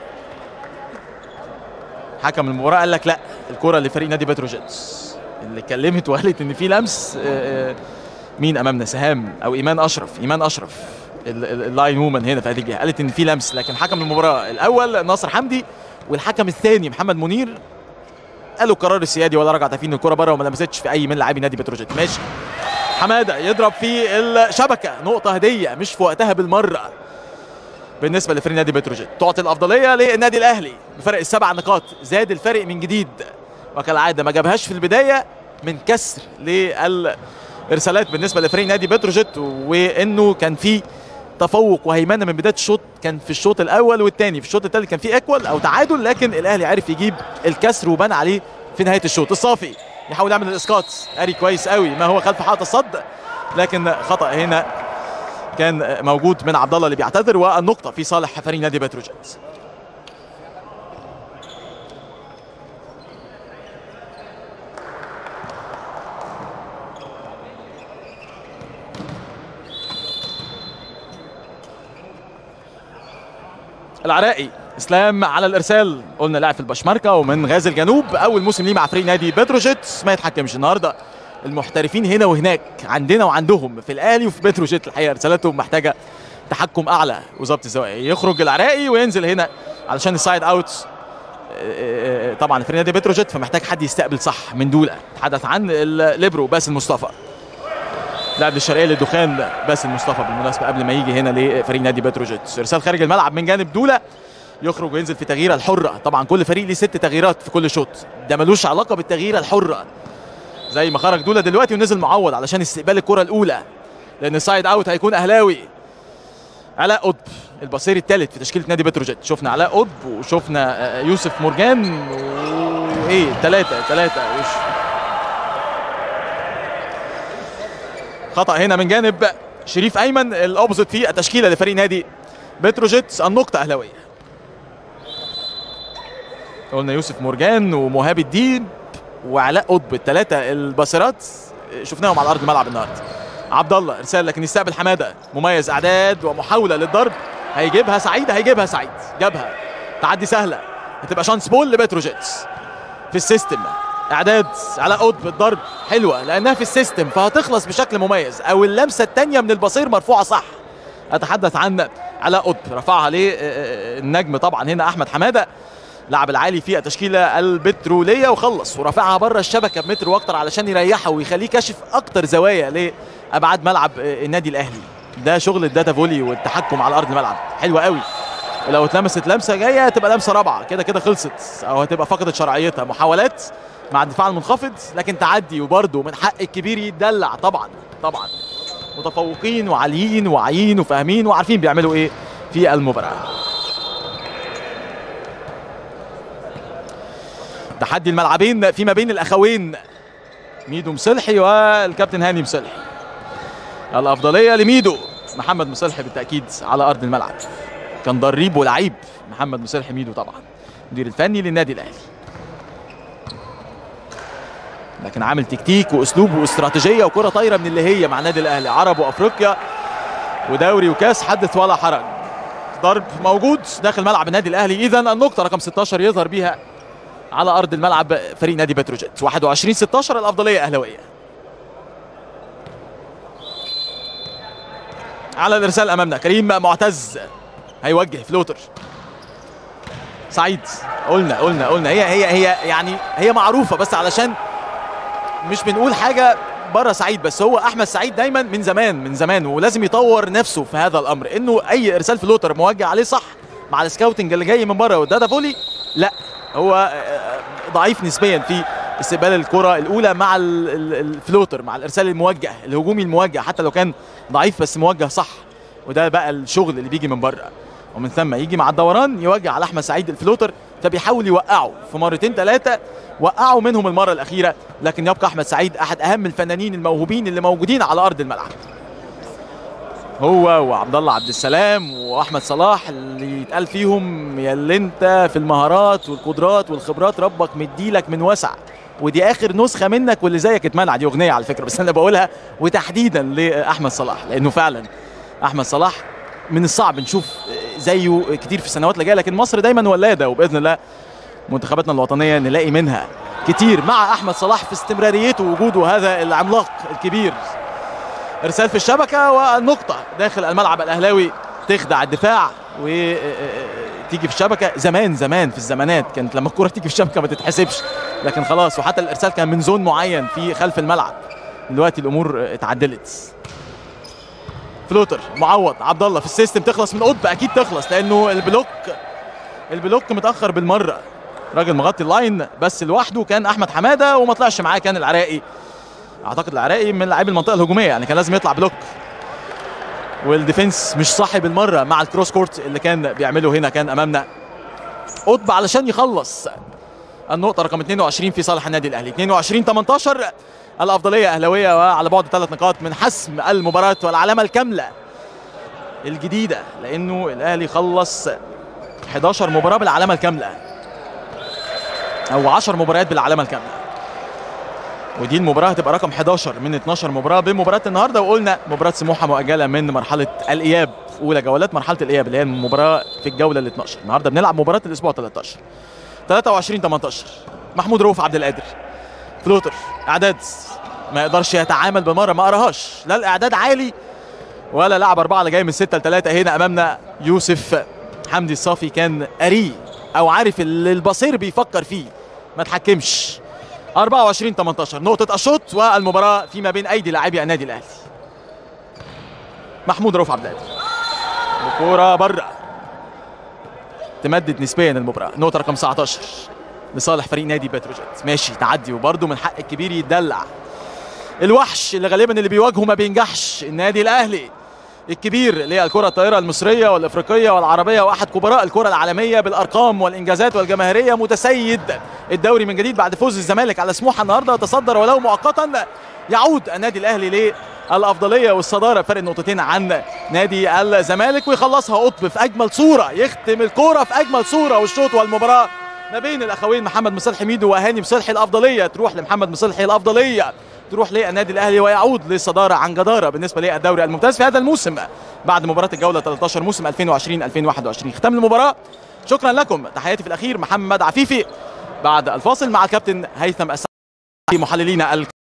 حكم المباراه قال لك لا الكره لفريق نادي بتروجيت اللي اتكلمت وقالت ان في لمس آه، آه، مين امامنا سهام او ايمان اشرف ايمان اشرف ال- ال- اللاين وومن هنا في هذه الجهه قالت ان في لمس لكن حكم المباراه الاول ناصر حمدي والحكم الثاني محمد منير قالوا القرار السيادي ولا رجع تفين الكره بره وما لمستش في اي من لاعبي نادي بتروجيت ماشي حماده يضرب في الشبكه نقطه هديه مش في وقتها بالمره بالنسبه لفريق نادي بتروجيت تعطي الافضليه للنادي الاهلي بفرق السبع نقاط زاد الفرق من جديد وكالعاده ما جابهاش في البدايه من كسر للارسالات بالنسبه لفريق نادي بتروجيت وانه كان في تفوق وهيمنه من بدايه الشوط كان في الشوط الاول والثاني في الشوط الثالث كان في ايكوال او تعادل لكن الاهلي عرف يجيب الكسر وبان عليه في نهايه الشوط الصافي يحاول يعمل الاسقاط قاري كويس قوي ما هو خلف حائط الصد لكن خطا هنا كان موجود من عبد الله اللي بيعتذر والنقطه في صالح فريق نادي بتروجيت العراقي اسلام على الارسال قلنا لاعب في البشمركه ومن غاز الجنوب اول موسم ليه مع فريق نادي بتروجيت ما يتحكمش النهارده المحترفين هنا وهناك عندنا وعندهم في الاهلي وفي بتروجيت الحقيقه رسالتهم محتاجه تحكم اعلى وظبط الزوايا يخرج العراقي وينزل هنا علشان السايد اوت آه، طبعا فريق نادي بتروجيت فمحتاج حد يستقبل صح من دوله تحدث عن الليبرو باسل مصطفى لاعب للشرقيه للدخان باسل مصطفى بالمناسبه قبل ما يجي هنا لفريق نادي بتروجيت ارسال خارج الملعب من جانب دوله يخرج وينزل في تغييره الحره طبعا كل فريق ليه ست تغييرات في كل شوط ده ملوش علاقه بالتغييره الحره زي ما خرج دوله دلوقتي ونزل معوض علشان استقبال الكره الاولى لان السايد اوت هيكون اهلاوي علاء قطب البصير الثالث في تشكيله نادي بتروجيت شفنا علاء قطب وشفنا آه، يوسف مرجان وايه ثلاثه ثلاثه وش خطا هنا من جانب شريف ايمن الاوبوزيت في التشكيله لفريق نادي بتروجيت النقطه اهلاويه قلنا يوسف مرجان ومهاب الدين وعلاء قطب الثلاثه البصيرات شفناهم على ارض الملعب النهارده عبد الله ارسال لكن يستقبل حماده مميز اعداد ومحاوله للضرب هيجيبها سعيد هيجيبها سعيد جابها تعدي سهله هتبقى شانس بول لبتروجيت في السيستم اعداد على قطب الضرب حلوه لانها في السيستم فهتخلص بشكل مميز او اللمسه الثانيه من البصير مرفوعه صح اتحدث عن علاء قطب رفعها ليه النجم طبعا هنا احمد حماده لاعب العالي في التشكيله البتروليه وخلص ورفعها بره الشبكه بمتر واكتر علشان يريحه ويخليه كاشف اكتر زوايا لابعاد ملعب النادي الاهلي ده شغل الداتا فولي والتحكم على ارض الملعب حلوه قوي ولو اتلمست لمسه جايه هتبقى لمسه رابعه كده كده خلصت او هتبقى فقدت شرعيتها محاولات مع الدفاع المنخفض لكن تعدي وبرده من حق الكبير يتدلع طبعا طبعا متفوقين وعاليين واعيين وفاهمين وعارفين بيعملوا ايه في المباراه تحدي الملعبين فيما بين الاخوين ميدو مصلحي والكابتن هاني مصلحي الافضليه لميدو محمد مصلحي بالتاكيد على ارض الملعب كان ضريب ولعيب محمد مصلحي ميدو طبعا المدير الفني للنادي الاهلي لكن عامل تكتيك واسلوب واستراتيجيه وكره طايره من اللي هي مع النادي الاهلي عرب وافريقيا ودوري وكاس حدث ولا حرج ضرب موجود داخل ملعب النادي الاهلي اذا النقطه رقم 16 يظهر بيها على ارض الملعب فريق نادي بتروجيت 21 16 الافضليه اهلاويه على الارسال امامنا كريم معتز هيوجه فلوتر سعيد قلنا قلنا قلنا هي هي هي يعني هي معروفه بس علشان مش بنقول حاجه بره سعيد بس هو احمد سعيد دايما من زمان من زمان ولازم يطور نفسه في هذا الامر انه اي ارسال فلوتر موجه عليه صح مع السكاوتنج اللي جاي من بره والداتا فولي لا هو ضعيف نسبيا في استقبال الكره الاولى مع الفلوتر مع الارسال الموجه الهجومي الموجه حتى لو كان ضعيف بس موجه صح وده بقى الشغل اللي بيجي من بره ومن ثم يجي مع الدوران يوجه على احمد سعيد الفلوتر فبيحاول يوقعه في مرتين ثلاثه وقعوا منهم المره الاخيره لكن يبقى احمد سعيد احد اهم الفنانين الموهوبين اللي موجودين على ارض الملعب هو وعبد الله عبد السلام واحمد صلاح اللي يتقال فيهم يا اللي انت في المهارات والقدرات والخبرات ربك مديلك من وسع ودي اخر نسخه منك واللي زيك اتمنع دي اغنيه على فكره بس انا بقولها وتحديدا لاحمد صلاح لانه فعلا احمد صلاح من الصعب نشوف زيه كتير في السنوات اللي جايه لكن مصر دايما ولاده وباذن الله منتخباتنا الوطنيه نلاقي منها كتير مع احمد صلاح في استمراريته ووجوده هذا العملاق الكبير ارسال في الشبكه والنقطه داخل الملعب الاهلاوي تخدع الدفاع وتيجي في الشبكه زمان زمان في الزمانات كانت لما الكره تيجي في الشبكه ما تتحسبش لكن خلاص وحتى الارسال كان من زون معين في خلف الملعب دلوقتي الامور اتعدلت فلوتر معوض عبد الله في السيستم تخلص من قطب اكيد تخلص لانه البلوك البلوك متاخر بالمره راجل مغطي اللاين بس لوحده كان احمد حماده وما طلعش معاه كان العراقي اعتقد العراقي من لاعبي المنطقه الهجوميه يعني كان لازم يطلع بلوك والديفنس مش صاحي بالمره مع الكروس كورت اللي كان بيعمله هنا كان امامنا قطب علشان يخلص النقطه رقم 22 في صالح النادي الاهلي 22 18 الافضليه اهلاويه وعلى بعد ثلاث نقاط من حسم المباراه والعلامه الكامله الجديده لانه الاهلي خلص 11 مباراه بالعلامه الكامله او 10 مباريات بالعلامه الكامله ودي المباراه هتبقى رقم 11 من 12 مباراه بمباراه النهارده وقلنا مباراه سموحه مؤجله من مرحله الاياب اولى جولات مرحله الاياب اللي هي المباراه في الجوله ال 12 النهارده بنلعب مباراه الاسبوع 13 23 18 محمود رؤوف عبد القادر فلوتر اعداد ما يقدرش يتعامل بالمره ما قراهاش لا الاعداد عالي ولا لعب اربعه اللي جاي من 6 ل 3 هنا امامنا يوسف حمدي الصافي كان قاريه او عارف اللي البصير بيفكر فيه ما تحكمش 24 18 نقطة الشوط والمباراة فيما بين أيدي لاعبي النادي الأهلي. محمود رؤوف عبد القادر. الكورة بره. تمدد نسبيا المباراة، نقطة رقم 19 لصالح فريق نادي بتروجيت، ماشي تعدي وبرده من حق الكبير يتدلع. الوحش اللي غالبا اللي بيواجهه ما بينجحش النادي الأهلي. الكبير للكرة الطائرة المصرية والإفريقية والعربية وأحد كبراء الكرة العالمية بالأرقام والإنجازات والجماهيرية متسيد الدوري من جديد بعد فوز الزمالك على سموحة النهاردة يتصدر ولو مؤقتا يعود النادي الأهلي للأفضلية والصدارة فرق نقطتين عن نادي الزمالك ويخلصها قطب في أجمل صورة يختم الكورة في أجمل صورة والشوط والمباراة ما بين الأخوين محمد مصلحي ميدو وهاني مصلحي الأفضلية تروح لمحمد مصلحي الأفضلية تروح للنادي الاهلي ويعود للصداره عن جداره بالنسبه للدوري الممتاز في هذا الموسم بعد مباراه الجوله 13 موسم 2020 2021 ختام المباراه شكرا لكم تحياتي في الاخير محمد عفيفي بعد الفاصل مع الكابتن هيثم السعيد محللين